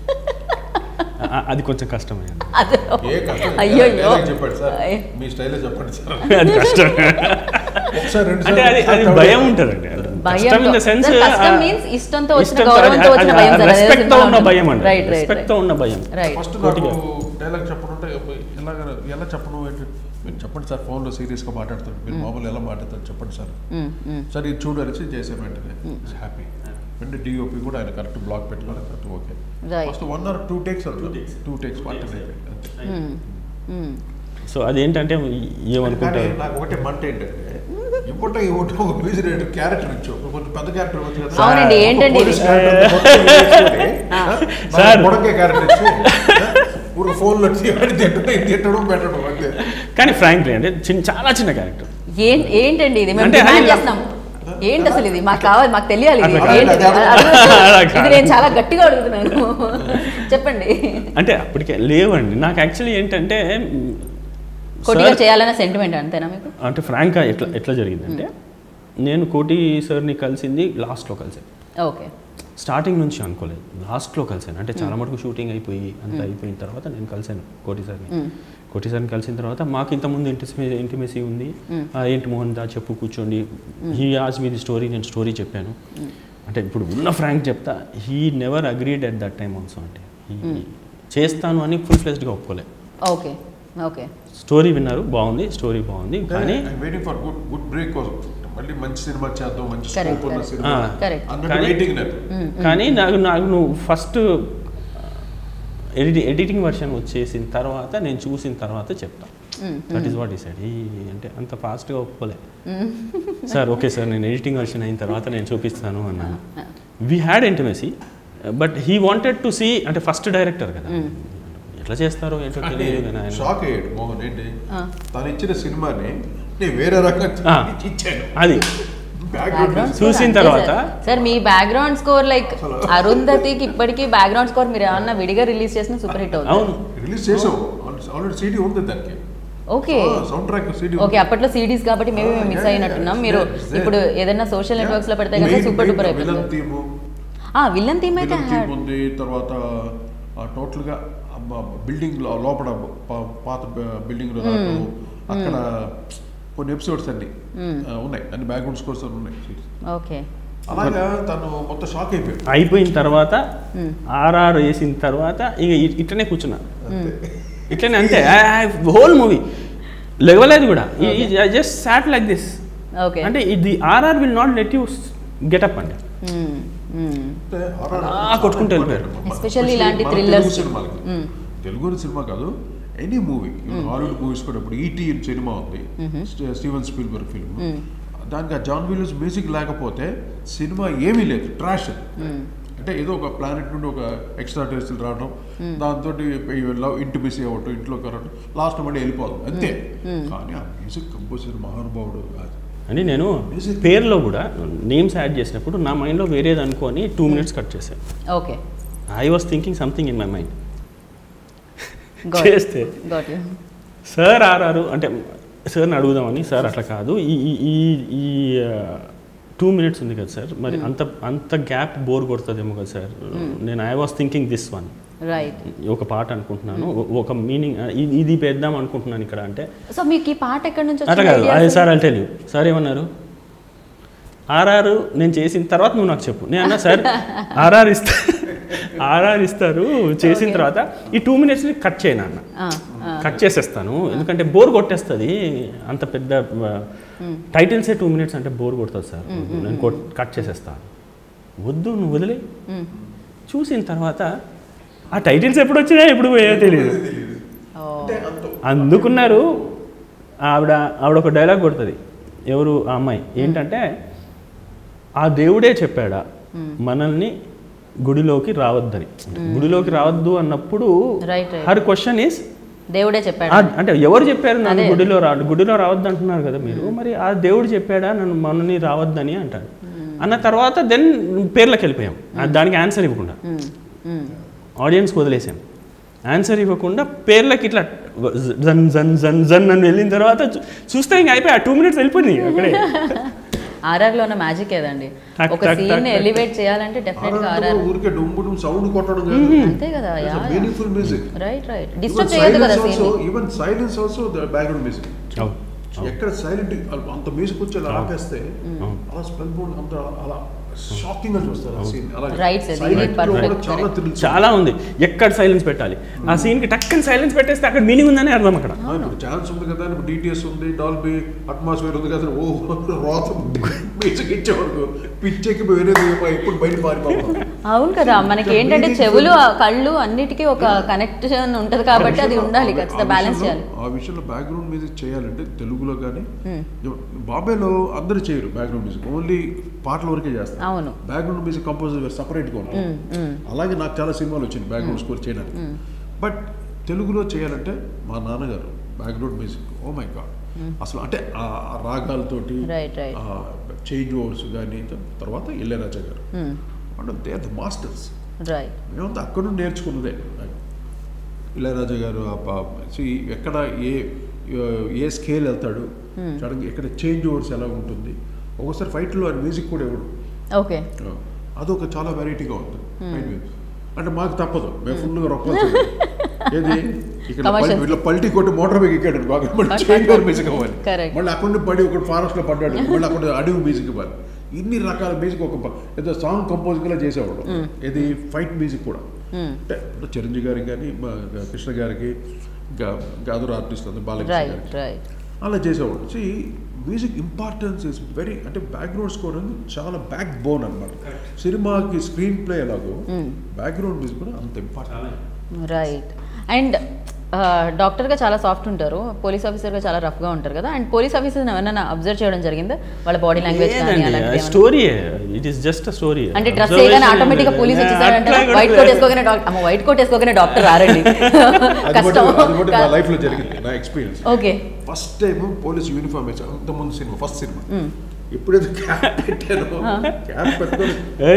అది కొంచెం కష్టమే అదే ఏ కష్టం అయ్యో డైలాగ్ చెప్పండి సార్ అయ్యో. మీ స్టైల్లో చెప్పండి సార్ అది కష్టం ఒకసారి రెండు అంటే అది అది భయం ఉంటుందండి కష్టం ఇన్ ద సెన్స్ భయంతో- కష్టం means ఇష్టంతో వచ్చిన గౌరవంతో వచ్చిన భయం సార్. అదే రెస్పెక్ట్ తో సినిమాలో ఉన్న ఉంటుంది. భయం అండి Right, right, రెస్పెక్ట్ తో ఉన్న భయం రైట్ ఫస్ట్ కోటిగా. నాకు డైలాగ్ చెప్పనుంటే ఎలాగ ఎలా చెప్పను ఏంటి మీరు చెప్పండి సార్ ఫోన్లో సీరియస్గా మాట్లాడతారు మీరు మామూలు ఎలా మాట్లాడతారు చెప్పండి సార్ సార్ ఇది చూడు అనేసి చేసే వెంటనే హ్యాపీ వెంటనే డిఓపి కూడా ఆయన కరెక్ట్ బ్లాక్ పెట్టుకోవాలి correct okay Right. First one or two takes two takes party so అదేంటంటే ఏమనుకుంటారు కానీ నాకు ఒకటే మంట ఏంటంటే ఇప్పుడు ఒకటి ఒక మ్యూజిక్ క్యారెక్టర్ ఇచ్చు కొంచెం పెద్ద క్యారెక్టర్ వచ్చు కదా అవునండి, ఒక ఏంటండి పోలీస్ ఇది? character మొత్తం వేసుకొని, ఆ, సార్. నాకు బుడకే క్యారెక్టర్ ఇచ్చి ఇప్పుడు ఫోన్లో వచ్చి వాడిని తిట్టడం ఇది తిట్టడం పెట్టడం అంతే కానీ ఫ్రాంక్లీ అంటే చిన్న చాలా చిన్న క్యారెక్టర్ ఏం- ఏంటండి ఇది మేము అంటే అది డిమాండ్ లా- చేస్తున్నాం ఏంటి అసలు ఇది మాకు కావాలి మాకు తెలియాలి ఇది అట్లా ఏంటి? కాదు, అది అది- అలా ఇది కాదు. నేను చాలా గట్టిగా అడుగుతున్నాను చెప్పండి అంటే అప్పటికే లేవండి నాకు యాక్చువల్లీ ఏంటంటే కొద్దిగా సార్- చేయాలన్న సెంటిమెంట్ అంతేనా మీకు అంటే ఫ్రాంక్గా ఎట్లా ఎట్లా జరిగిందంటే నేను కోటి సార్ని కలిసింది లాస్ట్లో కలిసాను ఓకే స్టార్టింగ్ నుంచి అనుకోలేదు లాస్ట్లో కలిసాను అంటే చాలా మటుకు షూటింగ్ అయిపోయి అంత అయిపోయిన తర్వాత నేను కలిసాను కోటి సార్ని కోటి సార్ని కలిసిన తర్వాత మాకు ఇంతకుముందు ఇంటిమే ఇంటిమేసీ ఉంది ఆ, ఏంటి మోహన్ దా చెప్పు కూర్చోండి హీ ఆజ్ మీ ది స్టోరీ నేను స్టోరీ చెప్పాను అంటే ఇప్పుడు ఉన్న ఫ్రాంక్ చెప్తా he never agreed at that time also అంటే he- చేస్తాను అని ఫుల్ ఫ్లెజ్డ్గా ఒప్పుకోలే ఓకే ఓకే స్టోరీ విన్నారు బాగుంది స్టోరీ బాగుంది కానీ waiting for good good break కోసం మళ్ళీ మంచి సినిమా చేద్దాం మంచి Correct, స్కోప్ ఉన్న correct. సినిమా Ah. Correct. అన్నట్టు కానీ- వెయిటింగ్ నేను కానీ నాకు నాకు నువ్వు ఫస్ట్ ఎడిటింగ్ ఎడిటింగ్ వర్షన్ వచ్చేసిన తర్వాత నేను చూసిన తర్వాత చెప్తా దట్ ఈస్ వాట్ ఈ సైడ్ ఈ అంటే అంత ఫాస్ట్గా ఒప్పుకోలే సార్ ఓకే సార్ నేను ఎడిటింగ్ వర్షన్ అయిన తర్వాత నేను చూపిస్తాను అన్నాను we had intimacy but he wanted to see అంటే ఫస్ట్ డైరెక్టర్ కదా ఎట్లా చేస్తారో ఏంటో తెలియదు కానీ ఆయన షాక్ అయ్యాడు మోహన్ ఏంటి తను ఇచ్చిన సినిమాని నేను వేరే రకంగా Ah. ఇచ్చాను అది బ్యాక్గ్రౌండ్ Background చూసిన score తర్వాత- అంతే సార్. సార్ మీ బ్యాక్గ్రౌండ్ స్కోర్ లైక్ అరుంధతికి ఇప్పటికీ బ్యాక్గ్రౌండ్ స్కోర్ మీరు ఏమన్నా విడిగా రిలీజ్ చేసిన సూపర్ హిట్ అవుతుంది అవును రిలీజ్ చేసావు ఆల్రెడీ సీడీ ఉంది దానికి okay sound track CD okay అప్పట్లో సిడీస్ కాబట్టి మేబీ మేము మిస్ అయినట్టున్నాం మీరు ఇప్పుడు ఏదైనా సోషల్ నెట్వర్క్స్ లో పెడితే కనుక సూపర్ డూపర్ విలన్ అయిపోతుంది థీమ్ ఆ విల్లన్ థీమ్ అయితే విలన్ థీమ్ ఉంది తర్వాత టోటల్ గా బిల్డింగ్ లోపల పా- పాత బిల్డింగ్ రావడం అక్కడ కొన్ని ఎపిసోడ్స్ అన్ని ఆ, ఉన్నాయి అన్ని బ్యాక్గ్రౌండ్ స్కోర్స్ అన్ని ఉన్నాయి ఓకే అలాగా తను మొత్తం షాక్ అయిపోయాడు అయిపోయిన తర్వాత ఆర్ఆర్ వేసిన తర్వాత ఇక ఇ- ఇట్లనే కూర్చున్నా ఇట్లనే అంతే హోల్ మూవీ లేవలేదు కూడా just sat like this okay అంటే ఇది RR will not let you get up అండి అంటే horror అలా కొట్టుకుంటూ వెళ్ళిపోయారు. Especially ఇలాంటి మన thrillers. తెలుగు సినిమాలకి తెలుగు సినిమా కాదు ఎనీ మూవీ హాలీవుడ్ మూవీస్ కూడా ఇప్పుడు ఈటీ సినిమా ఉంది స్టీ- స్టీవెన్ స్పీల్బర్గ్ ఫిల్మ్ దానికి ఆ జాన్ విలియమ్స్ మ్యూజిక్ లేకపోతే సినిమా ఏమీ లేదు ట్రాష్ అంటే ఏదో ఒక ప్లానెట్ నుండి ఒక ఎక్స్ట్రా టెస్టులు రావడం దాంతో లవ్ ఇంటిమిసి అవ్వటం ఇంట్లోకి రావడం లాస్ట్ మళ్ళీ వెళ్ళిపోవడం అంతే కానీ ఆ మ్యూజిక్ కంపోజర్ మహానుభావుడు కాదు అని నేను పేరులో కూడా నేమ్స్ యాడ్ చేసినప్పుడు నా మైండ్లో వేరేది అనుకొని టూ మినిట్స్ కట్ చేశాను okay I was thinking something in my mind Got it. చేస్తే గాట్ యూ సార్ ఆర్ఆర్ అంటే సార్ని అడుగుదామని సార్ అట్లా కాదు ఈ ఈ- ఈ ఈ టూ మినిట్స్ ఉంది కదా సార్ మరి అంత అంత గ్యాప్ బోర్ కొడుతుందేమో కదా సార్ నేను I was thinking this one right ఒక పాట అనుకుంటున్నాను ఒ- ఒక మీనింగ్ ఇది పెద్దాం అనుకుంటున్నాను ఇక్కడ అంటే సో మీకు ఈ పాట ఎక్కడి నుంచి అట్లా వచ్చింది కాదు idea అది అసలు? సార్ అంటే సార్ ఏమన్నారు ఆర్ఆర్ నేను చేసిన తర్వాత నువ్వు నాకు చెప్పు నేను అన్నా సార్ ఆర్ఆర్ ఇస్తా ఆర్ఆర్ ఇస్తారు చేసిన Okay. తర్వాత ఈ టూ మినిట్స్ని కట్ చేయను అన్న ఆ, ఆ. కట్ చేసేస్తాను ఎందుకంటే బోర్ కొట్టేస్తుంది అంత పెద్ద టైటిల్సే టూ మినిట్స్ అంటే బోర్ కొడుతుంది సార్ నేను కొట్- కట్ చేసేస్తాను వద్దు నువ్వు వదిలే మ్మ్. చూసిన తర్వాత ఆ టైటిల్స్ ఎప్పుడు వచ్చినా ఎప్పుడు పోయో తెలియదు ఓ. అందుకున్నారు ఆవిడ ఆవిడ ఒక డైలాగ్ కొడుతుంది ఎవరు ఆ అమ్మాయి ఏంటంటే ఆ దేవుడే చెప్పాడా మనల్ని గుడిలోకి రావద్దని గుడిలోకి రావద్దు అన్నప్పుడు Right, right. Her question is దేవుడే చెప్పాడు అంటే ఎవరు చెప్పారు నన్ను అదే. గుడిలో రా గుడిలో రావద్దు అంటున్నారు కదా మీరు మరి ఆ దేవుడు చెప్పాడా నన్ను మనల్ని రావద్దని అంటాడు అన్న తర్వాత దెన్ పేర్లకు వెళ్ళిపోయాం ఆ దానికి ఆన్సర్ ఇవ్వకుండా మ్మ్. మ్మ్. ఆడియన్స్కి వదిలేసాం ఆన్సర్ ఇవ్వకుండా పేర్లకి ఇట్లా జన్ జన్ జన్ జన్ అని వెళ్ళిన తర్వాత చూ- చూస్తే ఇంకా అయిపోయి ఆ టూ మినిట్స్ వెళ్ళిపోయింది అక్కడే ఆర్ఆర్ లో ఉన్న మ్యాజిక్ ఏదండి టక్, ఒక టక్, సీన్ టక్, టక్. ఎలివేట్ చేయాలంటే డెఫినెట్ గా ఆర్ఆర్ ఊరికే డుంబుడు సౌండ్ కొట్టడం అంతే కదా yeah meaningful music right right disturb చేయదు కదా scene even silence also the background music అవును ఎక్కడ సైలెంట్ అంత మ్యూజిక్ వచ్చి అలా అవును. ఆపేస్తే అవును. అలా స్పెల్ బోర్డ్ అంత అలా షాకింగ్ గా చూస్తారు ఆ సీన్ అలా Right, sir. Silent Really లో కూడా perfect, చాలా correct. thrills చాలా ఉంది ఎక్కడ సైలెన్స్ పెట్టాలి ఆ సీన్కి టక్కని సైలెన్స్ పెట్టేస్తే అక్కడ మీనింగ్ ఉందని అర్థం అక్కడ ఆ, ఇప్పుడు ఛాన్స్ ఉంది కదా ఇప్పుడు డిటిఎస్ ఉంది డాల్బీ అట్మాస్ఫియర్ ఉంది కదా ఓ రోత మ్యూజిక్ ఇచ్చేవాడు పిచ్చెక్కి వేరేది ఇప్పుడు బయట పారిపోవాలి అవును కదా మనకి ఏంటంటే చెవులు ఆ కళ్ళు అన్నిటికీ ఒక కనెక్షన్ ఉంటది కాబట్టి అది ఉండాలి ఖచ్చితంగా బ్యాలెన్స్ చేయాలి ఆ విషయంలో బ్యాక్గ్రౌండ్ మ్యూజిక్ చేయాలంటే తెలుగులో కానీ బాంబేలో అందరూ చేయరు బ్యాక్గ్రౌండ్ మ్యూజిక్ ఓన్లీ పాటల వరకే చేస్తారు అవును బ్యాక్గ్రౌండ్ మ్యూజిక్ కంపోజర్ సపరేట్గా ఉంటారు అలాగే నాకు చాలా సినిమాలు వచ్చింది బ్యాక్గ్రౌండ్ స్కోర్ చేయడానికి బట్ తెలుగులో చేయాలంటే మా నాన్నగారు background music oh my god అసలు అంటే ఆ ఆ రాగాలతోటి Right, right. చేంజ్ ఓవర్స్ కానీ తర్వాత ఇళ్ళరాజా గారు అంటే they are the masters right మేమంతా అక్కడ నుండి నేర్చుకున్నదే ఇళయరాజా గారు ఆ పా- see, ఎక్కడ ఏ ఏ స్కేల్ వెళ్తాడు సడన్గా ఎక్కడ చేంజ్ ఓవర్స్ ఎలా ఉంటుంది ఒక్కోసారి ఫైట్లో ఆయన మ్యూజిక్ కూడా ఇవ్వడు ఓకే అదొక చాలా వెరైటీగా ఉంది Fight music. అంటే మాకు తప్పదు మేము ఫుల్గా రొక్కాల్సింది ఏది ఇక్కడ Commercials. పల్టీ- ఇట్లా పల్టీ కొట్టి మోటార్ బైక్ ఎక్కాడు బాగా మళ్ళీ చైన్ మ్యూజిక్ అవ్వాలి Correct. మళ్ళీ అక్కడ నుండి పడి ఒకటి ఫారెస్ట్ లో పడ్డాడు మళ్ళీ అక్కడ అడవి మ్యూజిక్ ఇవ్వాలి ఇన్ని రకాల మ్యూజిక్ ఒక ప- ఏదో సాంగ్ కంపోజింగ్ లా చేసేవాడు ఇది ఫైట్ మ్యూజిక్ కూడా అంటే ఇప్పుడు చిరంజీవి గారికి కానీ మా కృష్ణ గారికి ఇంకా ఇంకా అదర్ ఆర్టిస్ట్ అందరూ బాలకృష్ణ రైట్ గారికి రైట్ అలా చేసేవాడు see music importance is very అంటే బ్యాక్గ్రౌండ్ స్కోర్ అనేది చాలా బ్యాక్ బోన్ అనమాట సినిమాకి స్క్రీన్ ప్లే ఎలాగో బ్యాక్గ్రౌండ్ మ్యూజిక్ కూడా అంత ఇంపార్టెంట్ రైట్ అండ్ డాక్టర్గా చాలా సాఫ్ట్ ఉంటారు పోలీస్ ఆఫీసర్గా చాలా రఫ్గా ఉంటారు కదా అండ్ పోలీస్ ఆఫీసర్ ఎవరైనా అబ్జర్వ్ చేయడం జరిగిందా వాళ్ళ బాడీ లాంగ్వేజ్ కానీ అలాంటివి ఏమన్నా? Story it is just story అంటే డ్రెస్ వేయగానే ఆటోమేటిక్ గా పోలీస్ వచ్చేసారంటే వైట్ కోట్ వేసుకోగానే డాక్టర్ అమ్మ వైట్ కోట్ వేసుకోగానే డాక్టర్ రారండి అది కష్టం కూడా అది కూడా నా లైఫ్ లో జరిగింది నా experience okay first time police uniform వేసాను అంత ముందు సినిమా ఫస్ట్ సినిమా ఎప్పుడైతే క్యాప్ పెట్టాను క్యాప్ పెట్టుకొని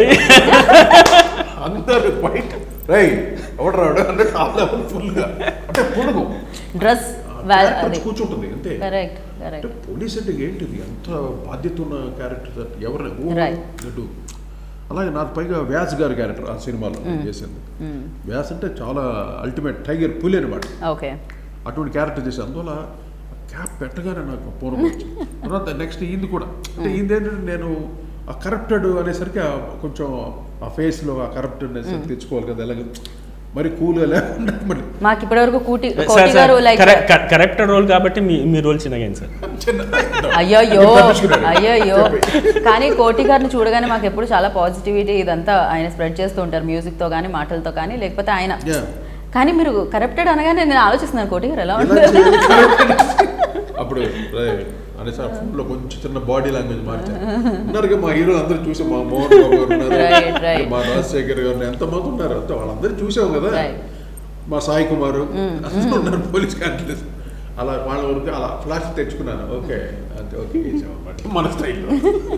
అందరు వైట్ రై ఎవడు రాడు అంటే టాప్ లెవెల్ ఫుల్ గా అంటే పొడుగు డ్రెస్ క్యారెక్టర్ అది కూర్చుంటుంది అంతే కరెక్ట్ అంటే కరెక్ట్ పోలీస్ అంటే ఏంటిది అంత బాధ్యత ఉన్న క్యారెక్టర్ ఎవరిని Right. గడ్డు అలాగే నాకు పైగా వ్యాస్ గారి క్యారెక్టర్ ఆ సినిమాలో నేను చేసింది వ్యాస్ అంటే చాలా అల్టిమేట్ టైగర్ పులి అనమాట ఓకే అటువంటి క్యారెక్టర్ చేసి అందువల్ల క్యాప్ పెట్టగానే నాకు పూర్వం వచ్చింది తర్వాత నెక్స్ట్ ఈయన కూడా అంటే ఈయన ఏంటంటే నేను ఆ కరప్టెడ్ అనేసరికి ఆ కొంచెం ఆ ఫేస్లో ఆ కరప్టెడ్నెస్ తెచ్చుకోవాలి కదా ఎలాగ మరి కూల్గా లేకుండా మళ్ళీ మాకు ఇప్పటివరకు కూటి కోటి గారు లైక్ కరెక్టర్ రోల్ కాబట్టి మీ మీ రోల్ చిన్నగైంది సార్ చిన్న అయ్యయ్యో తప్పించుకున్నాడు. అయ్యయ్యో కానీ కోటి గారిని చూడగానే మాకు ఎప్పుడు చాలా పాజిటివిటీ ఇదంతా ఆయన స్ప్రెడ్ చేస్తూ ఉంటారు మ్యూజిక్ తో కానీ మాటలతో కానీ లేకపోతే ఆయన Yeah. కానీ మీరు కరప్టెడ్ అనగానే నేను ఆలోచిస్తున్నాను కోటి గారు ఎలా ఎలా ఉంటారు చేయాలి correct? అప్పుడు రే, అనే సార్ ఫుడ్ లో కొంచెం చిన్న బాడీ లాంగ్వేజ్ మార్చారు ఉన్నారుగా మా హీరోలు అందరూ చూసాం మా మోహన్ బాబు గారు ఉన్నారు Right, right. మా రాజశేఖర్ గారు ఎంతమంది ఉన్నారు అంతే వాళ్ళందరూ చూసాం కదా Right. మా సాయి కుమారు అందరూ ఉన్నారు పోలీస్ కాంట్లెస్ అలా వాళ్ళ వరకు అలా ఫ్లాష్ తెచ్చుకున్నాను ఓకే అంతే ఓకే వేసాం అన్నమాట మన స్టైల్లో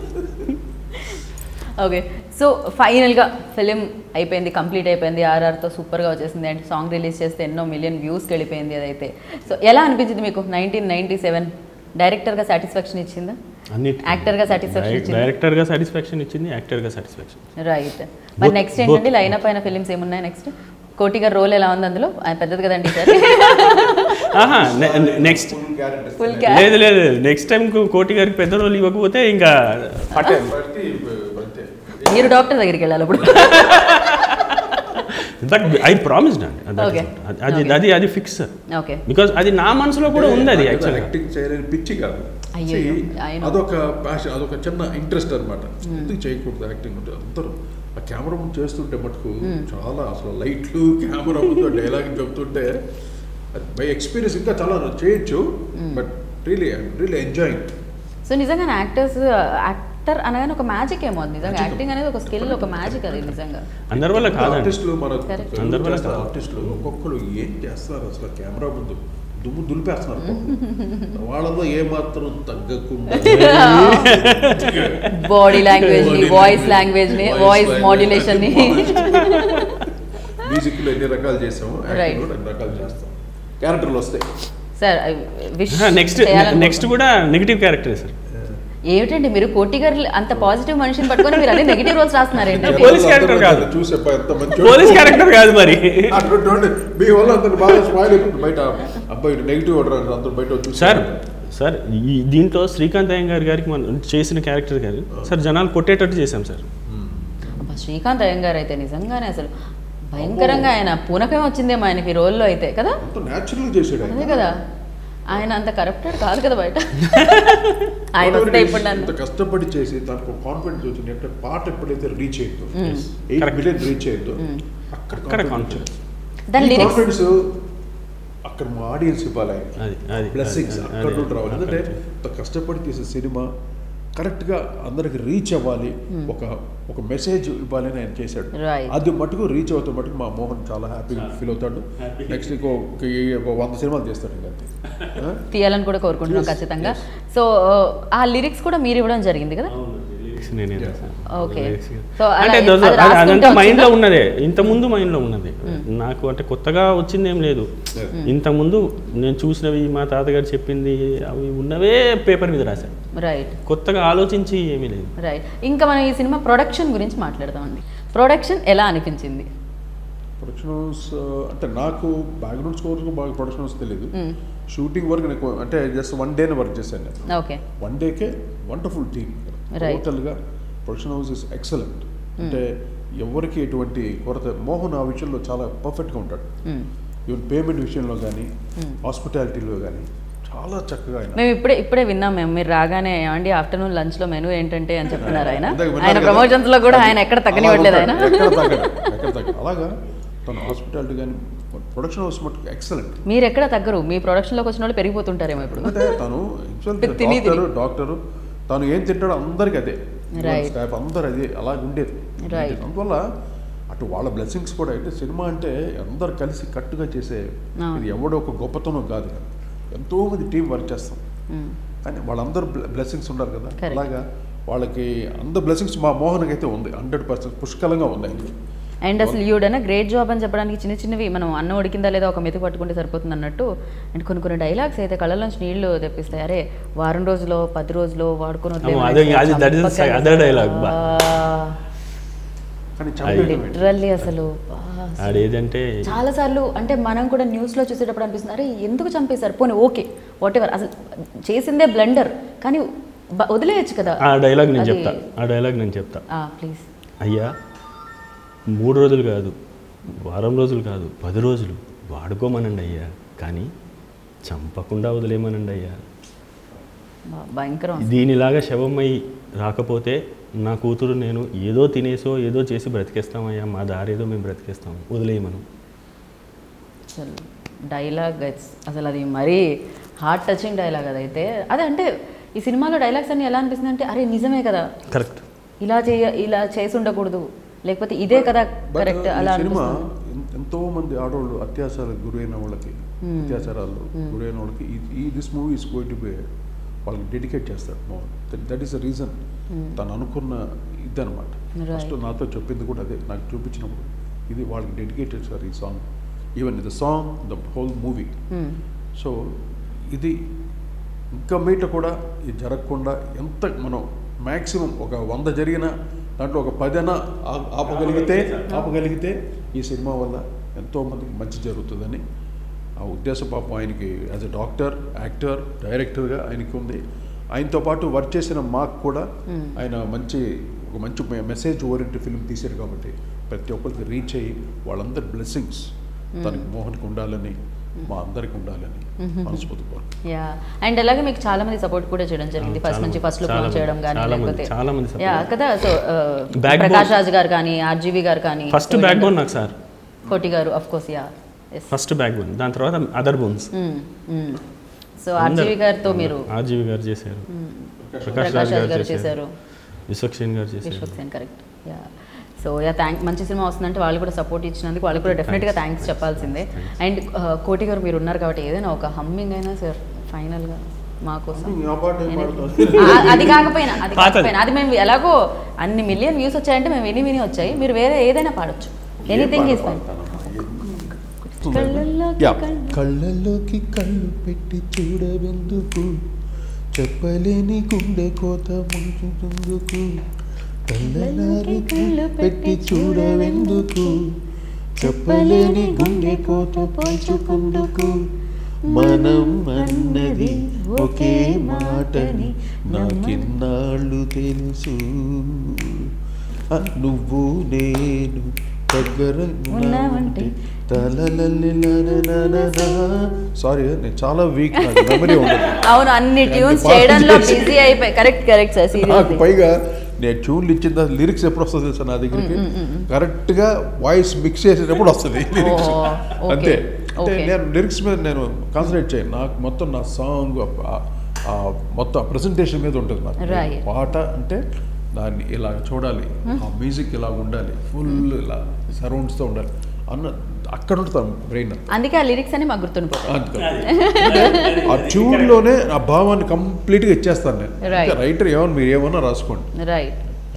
ఓకే సో ఫైనల్గా ఫిలిం అయిపోయింది కంప్లీట్ అయిపోయింది ఆర్ఆర్తో సూపర్గా వచ్చేసింది అండ్ సాంగ్ రిలీజ్ చేస్తే ఎన్నో మిలియన్ వ్యూస్కి వెళ్ళిపోయింది అదైతే సో ఎలా అనిపించింది మీకు నైన్టీన్ నైన్టీ సెవెన్ డైరెక్టర్గా సాటిస్ఫాక్షన్ ఇచ్చిందా అన్ని యాక్టర్గా సాటిస్ఫాక్షన్ ఇచ్చింది డైరెక్టర్ గా సాటిస్ఫాక్షన్ ఇచ్చింది యాక్టర్ గా సాటిస్ఫాక్షన్ రైట్ మరి Both- నెక్స్ట్ ఏంటండి both. లైన్ అప్ అయిన ఫిలిమ్స్ ఏమున్నాయి నెక్స్ట్ కోటి గారి రోల్ ఎలా ఉంది అందులో ఆయన పెద్దది కదండి సార్ ఆహా నెక్స్ట్ ఫుల్ క్యారెక్టర్ ఫుల్ లేదు లేదు నెక్స్ట్ టైం కోటి గారికి పెద్ద రోల్ ఇవ్వకపోతే ఇంకా పట్టే అంతే మీరు డాక్టర్ దగ్గరికి వెళ్ళాలి ఇప్పుడు ఇన్ఫాక్ట్ ఐ ప్రామిస్డ్ అండి That is Okay. what. అది- అది Okay. అది అది ఫిక్స్ ఓకే బికాస్ అది నా మనసులో కూడా ఉంది అది యాక్చువల్గా యాక్టింగ్ చేయలేని పిచ్చి కాదు అయ్యయ్యో, See, I know. అదొక ప్యాషన్ అదొక చిన్న ఇంట్రెస్ట్ అనమాట ఎందుకు చేయకూడదు యాక్టింగ్ అంటే అందరూ ఆ కెమెరా ముందు చేస్తుంటే మటుకు చాలా అసలు లైట్లు కెమెరా ముందు డైలాగ్ చెప్తుంటే బై ఎక్స్పీరియన్స్ ఇంకా చాలా చేయొచ్చు but really really enjoying so నిజంగా యాక్టర్స్ యాక్టర్ అనగానే ఒక మ్యాజిక్ ఏమో అది నిజంగా యాక్టింగ్ అనేది ఒక స్కిల్ ఒక మ్యాజిక్ అది నిజంగా అందరి వల్ల కాదండి ఆర్టిస్టులు మన Correct. అందరి వల్ల కాదు. ఆర్టిస్టులు ఒక్కొక్కరు ఏం చేస్తున్నారు అసలు కెమెరా ముందు దుమ్ము దులిపేస్తున్నారు పాపం. వాళ్ళలో ఏమాత్రం తగ్గకుండా బాడీ లాంగ్వేజ్ ని వాయిస్ లాంగ్వేజ్ ని వాయిస్ మాడ్యులేషన్ ని మ్యూజిక్ లో ఎన్ని రకాలు చేసాము Right. యాక్టింగ్ కూడా అన్ని రకాలు చేస్తాం క్యారెక్టర్లు వస్తాయి సార్ విష్ నెక్స్ట్ నెక్స్ట్ కూడా నెగిటివ్ క్యారెక్టర్ సార్ ఏమిటండి మీరు కోటి గారు అంత పాజిటివ్ మనిషిని పట్టుకొని మీరు అన్ని నెగిటివ్ రోల్స్ రాస్తున్నారు ఏంటండి పోలీస్ క్యారెక్టర్ కాదు. చూసే ఎంత మంచి పోలీస్ క్యారెక్టర్ కాదు మరి అటువంటి మీ వల్ల అందరు బాగా స్మైల్ అయిపోతుంది బయట అబ్బాయి నెగిటివ్ ఆర్డర్ అందరూ బయట చూసి సార్ సార్ ఈ దీంట్లో శ్రీకాంత్ అయ్యంగార్ గారికి మనం చేసిన క్యారెక్టర్ గారు సార్ జనాలు కొట్టేటట్టు చేశాం సార్ అబ్బా, శ్రీకాంత్ అయ్యంగార్ అయితే నిజంగానే అసలు భయంకరంగా ఆయన పూనకం వచ్చిందేమో ఆయనకి ఈ రోల్లో అయితే కదా అంత న్యాచురల్ చేసాడు అదే ఆయన కదా ఆయన అంత కరప్టెడ్ కాదు కదా బయట ఆయన Whatever వస్తే it is, ఇప్పుడు ఇంత నన్ను కష్టపడి చేసి దానికి కాన్ఫిడెన్స్ వచ్చింది అంటే పాట ఎప్పుడైతే రీచ్ అయిందో ఎయిట్ Correct. మిలియన్ రీచ్ అయిందో అక్కడ అక్కడ కాన్ఫిడెన్స్ confidence. దాని లిరిక్స్ కాన్ఫిడెన్స్ అక్కడ మా ఆడియన్స్ ఇవ్వాలి ఆయన అది అది బ్లెస్సింగ్స్ అది- అక్కడ అది- నుండి రావాలి అది- ఎందుకంటే ఇంత కష్టపడి తీసే సినిమా కరెక్ట్గా అందరికి రీచ్ అవ్వాలి ఒక ఒక మెసేజ్ ఇవ్వాలి అని ఆయన చేశాడు Right. అది మటుకు రీచ్ అవుతాం మటుకు మా మోహన్ చాలా హ్యాపీగా ఫీల్ అవుతాడు Happy. నెక్స్ట్ ఇంకో ఒక ఏ- ఒక వంద సినిమాలు చేస్తాడు ఇంకా అంతే ఆ? తీయాలని కూడా కోరుకుంటున్నాం Yes, ఖచ్చితంగా yes. సో ఆ లిరిక్స్ కూడా మీరు ఇవ్వడం జరిగింది కదా లిరిక్స్ నేనే రాశాను Okay. Lyrics. So, అలా అంటే అది those- అది- రాసుకుంటూ అదంతా మైండ్ లో వచ్చిందా? ఉన్నదే ఇంత ముందు మైండ్ లో ఉన్నది నాకు అంటే కొత్తగా వచ్చింది ఏం లేదు ఇంత ముందు నేను చూసినవి మా తాతగారు చెప్పింది అవి ఉన్నవే పేపర్ మీద రాశాను రైట్ కొత్తగా ఆలోచించి ఏమీ లేదు రైట్ ఇంకా మనం ఈ సినిమా ప్రొడక్షన్ గురించి మాట్లాడదామండి ప్రొడక్షన్ ఎలా అనిపించింది ప్రొడక్షన్స్ అంటే నాకు బ్యాక్గ్రౌండ్ స్కోర్ బాగా ప్రొడక్షన్స్ తెలియదు షూటింగ్ వర్క్ నాకు అంటే జస్ట్ వన్ డేనే వర్క్ చేశాను నేను ఓకే వన్ డేకే వండర్ఫుల్ టీమ్ Right. టోటల్గా ప్రొడక్షన్ హౌస్ ఇస్ ఎక్సలెంట్ అంటే ఎవరికి ఎటువంటి కొరత మోహన్ ఆ విషయంలో చాలా పర్ఫెక్ట్గా ఉంటాడు ఈవెన్ పేమెంట్ విషయంలో కానీ హాస్పిటాలిటీలో కానీ చాలా చక్కగా ఆయన మేము ఇప్పుడే ఇప్పుడే విన్నాం మేము మీరు రాగానే ఏమండి ఆఫ్టర్నూన్ లంచ్ లో మెనూ ఏంటంటే అని చెప్తున్నారు ఆయన ఇందాక విన్నారు ఆయన కదా? ప్రమోషన్స్ లో కూడా ఆయన ఎక్కడ తగ్గనివ్వట్లేదు ఆయన అలా ఉంటాడు. ఎక్కడ తగ్గడు ఎక్కడ తగ్గడు అలాగా తన హాస్పిటాలిటీ కానీ ప్రొడక్షన్ హౌస్ మటుకు ఎక్సలెంట్ మీరు ఎక్కడ తగ్గరు మీ ప్రొడక్షన్ లోకి వచ్చిన వాళ్ళు పెరిగిపోతుంటారేమో ఇప్పుడు అంటే తను తిని డాక్టర్ డాక్టర్ తను ఏం తింటాడో అందరికి అదే Right. స్టాఫ్ అందరు అదే అలాగ ఉండేది Right. అందువల్ల అటు వాళ్ళ బ్లెస్సింగ్స్ కూడా అయితే సినిమా అంటే అందరు కలిసి కట్టుగా చేసే అవును. ఇది ఎవడో ఒక గొప్పతనం కాదు కదా ఎంతో మంది టీం వర్క్ చేస్తాం మ్మ్. కానీ వాళ్ళందరూ బ్లెస్సింగ్స్ ఉన్నారు కదా Correct. అలాగా వాళ్ళకి అందరు బ్లెస్సింగ్స్ మా మోహన్కి అయితే ఉంది హండ్రెడ్ పర్సెంట్ పుష్కలంగా ఉంది ఆయనకి అండ్ అసలు ఈవిడన గ్రేట్ జాబ్ అని చెప్పడానికి చిన్న చిన్నవి మనం అన్నం ఉడికిందా లేదా ఒక మెతుకు పట్టుకుంటే సరిపోతుంది అన్నట్టు అండ్ కొన్ని కొన్ని డైలాగ్స్ అయితే కళ్ళలోంచి నీళ్లు తెప్పిస్తాయి అరే వారం రోజులో పది రోజులో వాడుకొని అమ్మో, అదే- అది- that is other dialogue, బా. కానీ చంపేయడం ఏంటి? లిటరల్లీ అసలు బా. ఆడేదంటే చాలా సార్లు అంటే మనం కూడా న్యూస్లో చూసేటప్పుడు అనిపిస్తుంది అరే ఎందుకు చంపేశారు పోనీ ఓకే వాట్ ఎవర్ అసలు చేసిందే బ్లండర్ కానీ బ- వదిలేయచ్చు కదా ఆ డైలాగ్ నేను అది- చెప్తా ఆ డైలాగ్ నేను చెప్తా ప్లీజ్ అయ్యా మూడు రోజులు కాదు వారం రోజులు కాదు పది రోజులు వాడుకోమనండి అయ్యా కానీ చంపకుండా వదిలేయమనండి అయ్యా భయంకరం దీనిలాగా శవమై రాకపోతే నా కూతురు నేను ఏదో తినేసో ఏదో చేసి బ్రతికేస్తామయ్యా మా దారి ఏదో మేము బ్రతికేస్తాం వదిలేయమను అసలు డైలాగ్ ఇట్స్ అసలు అది మరీ హార్ట్ టచింగ్ డైలాగ్ అదైతే అదే అంటే ఈ సినిమాలో డైలాగ్స్ అన్ని ఎలా అనిపిస్తుంది అంటే అరే నిజమే కదా కరెక్ట్ ఇలా చేయ ఇలా చేసి ఉండకూడదు లేకపోతే ఇదే కదా బట్ కరెక్ట్ ఈ అలా సినిమా అనిపిస్తుంది ఎన్- ఎంతో మంది ఆడవాళ్ళు అత్యాచారాలకు గురైన వాళ్ళకి అత్యాచారాలు గురైన వాళ్ళకి ఈ- ఈ this movie is going to be వాళ్ళకి డెడికేట్ చేస్తాడు Mohan that is the reason తను అనుకున్న ఇదనమాట Right. ఫస్ట్ నాతో చెప్పింది కూడా అదే నాకు చూపించినప్పుడు ఇది వాళ్ళకి డెడికేట్ చేస్తారు ఈ song even the song the whole movie so ఇది ఇంకా మీట కూడా ఇది జరగకుండా ఎంత మనం మ్యాక్సిమం ఒక వంద జరిగిన దాంట్లో ఒక పదన ఆ- ఆపగలిగితే ఆపగలిగితే ఈ సినిమా వల్ల ఎంతో మందికి మంచి జరుగుతుందని ఆ ఉద్దేశ పాపం ఆయనకి యాజ్ ఎ డాక్టర్ యాక్టర్ డైరెక్టర్గా ఆయనకి ఉంది ఆయనతో పాటు వర్క్ చేసిన మాకు కూడా ఆయన మంచి ఒక మంచి మెసేజ్ ఓరియంటెడ్ ఫిల్మ్ తీశారు కాబట్టి ప్రతి ఒక్కరికి రీచ్ అయ్యి వాళ్ళందరి బ్లెస్సింగ్స్ తనకి మోహన్కి ఉండాలని మా అందరికి ఉండాలని మనస్ఫూర్తి కోరుకుంటున్నాను. యా అండ్ అలాగే మీకు చాలా మంది సపోర్ట్ కూడా చేయడం జరిగింది అవును, ఫస్ట్ చాలా నుంచి మంది, ఫస్ట్ లుక్ చాలా మంది, చేయడం కానీ చాలా మంది, లేకపోతే చాలా మంది support. యా కదా సో Backbone- ప్రకాష్ రాజ్ గారు కానీ ఆర్జీవి గారు కానీ ఫస్ట్ బ్యాక్ బోన్ నాకు సార్ కోటి గారు of course yeah yes first backbone దాని తర్వాత అదర్ బోన్స్ సో ఆర్జీవి గారితో మీరు ఆర్జీవి గారు చేశారు ప్రకాష్ ప్రకాష్ రాజ్ రాజ్ గారు గారు చేశారు చేశారు విశ్వక్సేన్ గారు చేశారు Vishwaksen correct yeah so yeah thank మంచి సినిమా వస్తుందంటే వాళ్ళు కూడా సపోర్ట్ ఇచ్చినందుకు వాళ్ళు కూడా డెఫినెట్గా థ్యాంక్స్ చెప్పాల్సిందే అండ్ కోటి గారు మీరు ఉన్నారు కాబట్టి ఏదైనా ఒక హమ్మింగ్ అయినా సార్ ఫైనల్గా మా కోసం ఆ పాట ఏం పాడతావు? ఆ- అది కాకపోయినా అది పాతది. కాకపోయినా అది మేము ఎలాగో అన్ని మిలియన్ వ్యూస్ వచ్చాయంటే మేము విని విని వచ్చాయి మీరు వేరే ఏదైనా పాడొచ్చు ఎనీథింగ్ ఈస్ ఫైన్ కళ్ళల్లోకి యా. కళ్ళు. కళ్ళలోకి కళ్ళు పెట్టి చూడవెందుకు చెప్పలేని గుండె కోత ముంచుతుందుకు కళ్ళలారి కళ్ళు పెట్టి చూడవెందుకు చెప్పలేని గుండె కోత పంచుకుందుకు మనం అన్నది ఒకే మాటని నాకిన్నాళ్ళు తెలుసు ఆ, నువ్వు నేను దగ్గర ఉన్నావంటే సారీ నేను చాలా వీక్ నాకు మెమరీ ఉండదు అవును అన్ని ట్యూన్స్ పాటలు చేయడంలో చేసి- బిజీ అయిపోయి కరెక్ట్ కరెక్ట్ సార్ నాకు సీరియస్ పైగా నేను ట్యూన్లు ఇచ్చిన తర్వాత లిరిక్స్ ఎప్పుడు వస్తుంది తెలుసా నా దగ్గరికి కరెక్ట్గా వాయిస్ మిక్స్ చేసేటప్పుడు వస్తుంది లిరిక్స్ ఓ, ఓకే, అంతే అంటే ఓకే. నేను లిరిక్స్ మీద నేను కాన్సన్ట్రేట్ చేయను నాకు మొత్తం నా సాంగ్ ఆ మొత్తం ప్రజెంటేషన్ మీద ఉంటుంది నాకు Right. పాట అంటే దాన్ని ఇలా చూడాలి ఆ మ్యూజిక్ ఇలా ఉండాలి ఫుల్ ఇలా సరౌండ్స్తో ఉండాలి అన్న అక్కడ ఉంటుంది బ్రెయిన్ అందుకే ఆ లిరిక్స్ అని మాకు గుర్తుండిపోతాయి అంటే ఆ ట్యూన్లోనే ఆ భావాన్ని కంప్లీట్గా ఇచ్చేస్తాను నేను Right. రైటర్ ఏమన్నా మీరు ఏమన్నా రాసుకోండి రైట్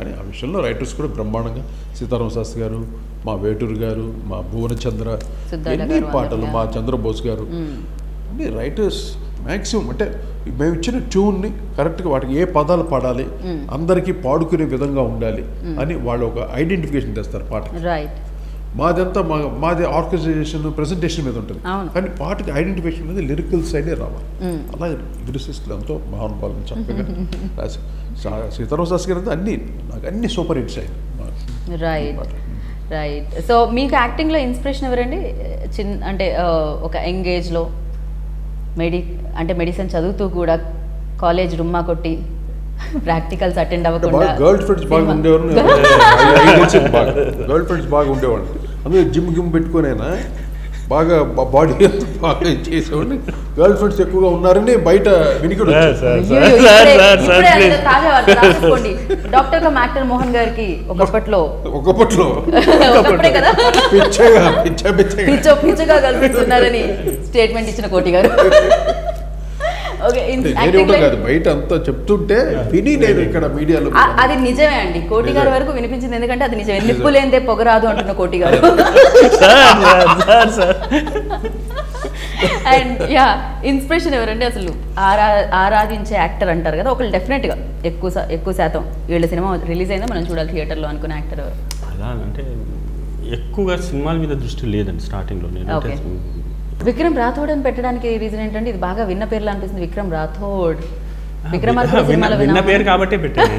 కానీ ఆ విషయంలో రైటర్స్ కూడా బ్రహ్మాండంగా సీతారామ శాస్త్రి గారు మా వేటూరు గారు మా భువనచంద్ర సిద్ధార్థ ఎన్ని గారు పాటలు అందరూ. మా చంద్రబోస్ గారు అన్ని రైటర్స్ మ్యాక్సిమం అంటే మేము ఇచ్చిన ట్యూన్ని కరెక్ట్గా వాటికి ఏ పదాలు పాడాలి అందరికీ పాడుకునే విధంగా ఉండాలి అని వాళ్ళు ఒక ఐడెంటిఫికేషన్ తెస్తారు పాటకి రైట్ మాదంతా మా మాది ఆర్గనైజేషన్ ప్రెజెంటేషన్ మీద ఉంటుంది అవును. కానీ పాటకి ఐడెంటిఫికేషన్ మీద లిరికల్ సైడే రావాలి అలాగే లిరిసిస్టులు ఎంతో మహానుభావులు చక్కగా రాసి సా- సీతారామ శాస్త్రి గారు అయితే అన్ని నాకు అన్ని సూపర్ హిట్స్ అయ్యాయి రైట్ రైట్ సో మీకు యాక్టింగ్లో ఇన్స్పిరేషన్ ఎవరండి చిన్న అంటే ఆ, ఒక యంగేజ్లో మెడి అంటే మెడిసిన్ చదువుతూ కూడా కాలేజ్ రుమ్మా కొట్టి ప్రాక్టికల్స్ అటెండ్ అంటే అవ్వకుండా బాగా గర్ల్ ఫ్రెండ్స్ బాగా సినిమా- ఉండేవారు బాగా గర్ల్ ఫ్రెండ్స్ బాగా ఉండేవాళ్ళు అందుకే జిమ్ గిమ్ పెట్టుకునేనా బాగా బాడీ బాగా చేసేవాడిని గర్ల్ ఫ్రెండ్స్ ఎక్కువగా ఉన్నారని బయట వినికిడి వచ్చింది. సార్, అయ్యో, సార్, ఇప్పుడే- సార్, సార్, ఇప్పుడే please. అది తాజా వార్త రాసుకోండి డాక్టర్ కమ్ యాక్టర్ మోహన్ గారికి ఒకప్పట్లో ఒకప్పట్లో ఒకప్పుడే కదా పిచ్చగా పిచ్చ పిచ్చగా పిచ్చో పిచ్చగా కల్పిస్తున్నారని స్టేట్మెంట్ ఇచ్చిన కోటి గారు ఓకే నేను ఇవ్వడం కాదు బయట అంతా చెప్తుంటే విని నేను ఇక్కడ మీడియాలో అది నిజమే అండి కోటి గారి నిజమే. వరకు వినిపించింది ఎందుకంటే అది నిజమే నిప్పు లేనిదే పొగరాదు అంటున్న కోటి గారు sir sir sir and yeah inspiration ఎవరండి అసలు ఆరా ఆరాధించే యాక్టర్ అంటారు కదా ఒకళ్ళు డెఫినెట్గా ఎక్కువ శా- ఎక్కువ శాతం వీళ్ళ సినిమా రిలీజ్ అయిందా మనం చూడాలి థియేటర్లో అనుకున్న యాక్టర్ ఎవరు అలా అంటే ఎక్కువగా సినిమాల మీద దృష్టి లేదండి స్టార్టింగ్లో నేను Okay. అంటే విక్రమ్ రాథోడ్ అని పెట్టడానికి రీజన్ ఏంటంటే ఇది బాగా విన్న పేర్లు అనిపిస్తుంది విక్రమ్ రాథోడ్ విక్రమార్కుడు విన్న- సినిమాలో విన్న విన్నాము. పేరు కాబట్టే పెట్టాను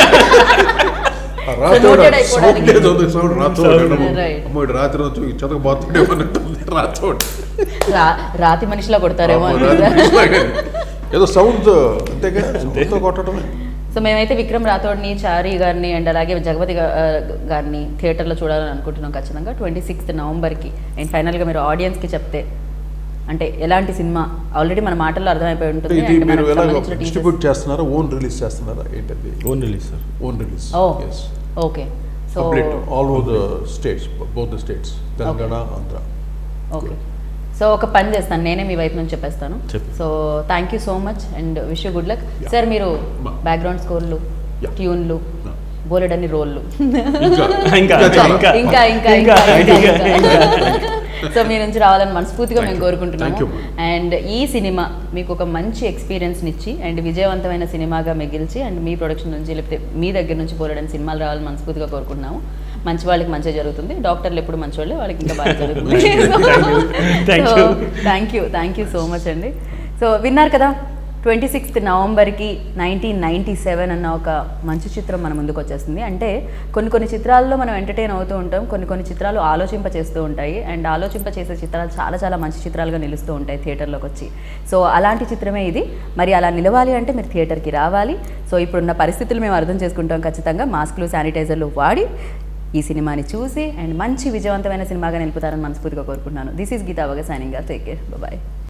ఆ రాత్రి noted అయిపోవడానికి. సౌండ్ ఏదో ఉంది, సౌండ్ రాత్రి Right. అమ్మో ఇటు రాత్రి వచ్చి చదక బాతుండే ఉన్నట్టుంది రాత్రి రా- రాతి మనిషిలా కొడతారేమో అమ్మో, అని రాత్రి పిచ్చిలాగా. ఏదో సౌండ్ అంతేగా సౌండ్తో కొట్టడమే సో మేమైతే విక్రమ్ రాథోడ్ని చారీ గారిని అండ్ అలాగే జగపతి గా- ఆ, గారిని థియేటర్లో చూడాలని అనుకుంటున్నాం ఖచ్చితంగా ట్వంటీ సిక్స్త్ నవంబర్కి అండ్ ఫైనల్గా మీరు ఆడియన్స్కి చెప్తే అంటే ఎలాంటి సినిమా ఆల్రెడీ మన మాటల్లో అర్థమైపోయి అంటే ఉంటుంది ఇది and మీరు మనకు ఎలా సంబంధించిన teasers- డిస్ట్రిబ్యూట్ చేస్తున్నారా ఓన్ రిలీజ్ చేస్తున్నారా ఏంటది own release sir own release oh yes okay so complete all over the states both the states Telangana Andhra okay so ఒక పని చేస్తాను నేనే మీ వైపు నుంచి చెప్పేస్తాను చెప్పు. So thank you so much and wish you good luck Yeah. Sir మీరు Ma- బ్యాక్గ్రౌండ్ స్కోర్లు Yeah. ట్యూన్లు Yeah. బోలెడన్ని రోళ్ళు ఇంకా ఇంకా చాలా. ఇంకా ఇంకా ఇంకా ఇంకా ఇంకా, ఇంకా ఇంకా సో మీ నుంచి రావాలని మనస్ఫూర్తిగా Thank మేము you. కోరుకుంటున్నాము Thank you, ma'am. అండ్ ఈ సినిమా మీకు ఒక మంచి ఎక్స్పీరియన్స్ని ఇచ్చి అండ్ విజయవంతమైన సినిమాగా మిగిల్చి అండ్ మీ ప్రొడక్షన్ నుంచి లేకపోతే మీ దగ్గర నుంచి పోలడానికి సినిమాలు రావాలని మనస్ఫూర్తిగా కోరుకుంటున్నాము మంచి వాళ్ళకి మంచిగా జరుగుతుంది డాక్టర్లు ఎప్పుడు మంచి వాళ్ళే వాళ్ళకి ఇంకా బాగా జరుగుతుంది Thank you. Thank you thank you so much అండి సో విన్నారు కదా ట్వంటీ సిక్స్త్ నవంబర్కి నైన్టీన్ నైంటీ సెవెన్ అన్న ఒక మంచి చిత్రం మన ముందుకు వచ్చేస్తుంది అంటే కొన్ని కొన్ని చిత్రాల్లో మనం ఎంటర్టైన్ అవుతూ ఉంటాం కొన్ని కొన్ని చిత్రాలు ఆలోచింప చేస్తూ ఉంటాయి అండ్ ఆలోచింప చేసే చిత్రాలు చాలా చాలా మంచి చిత్రాలుగా నిలుస్తూ ఉంటాయి థియేటర్లోకి వచ్చి సో అలాంటి చిత్రమే ఇది మరి అలా నిలవాలి అంటే మీరు థియేటర్కి రావాలి సో ఇప్పుడున్న పరిస్థితులు మేము అర్థం చేసుకుంటాం ఖచ్చితంగా మాస్క్లు శానిటైజర్లు వాడి ఈ సినిమాని చూసి అండ్ మంచి విజయవంతమైన సినిమాగా నిలుపుతారని మనస్ఫూర్తిగా కోరుకుంటున్నాను దిస్ ఈస్ గీతా వగ సైనింగ్ టేక్ కేర్ బాయ్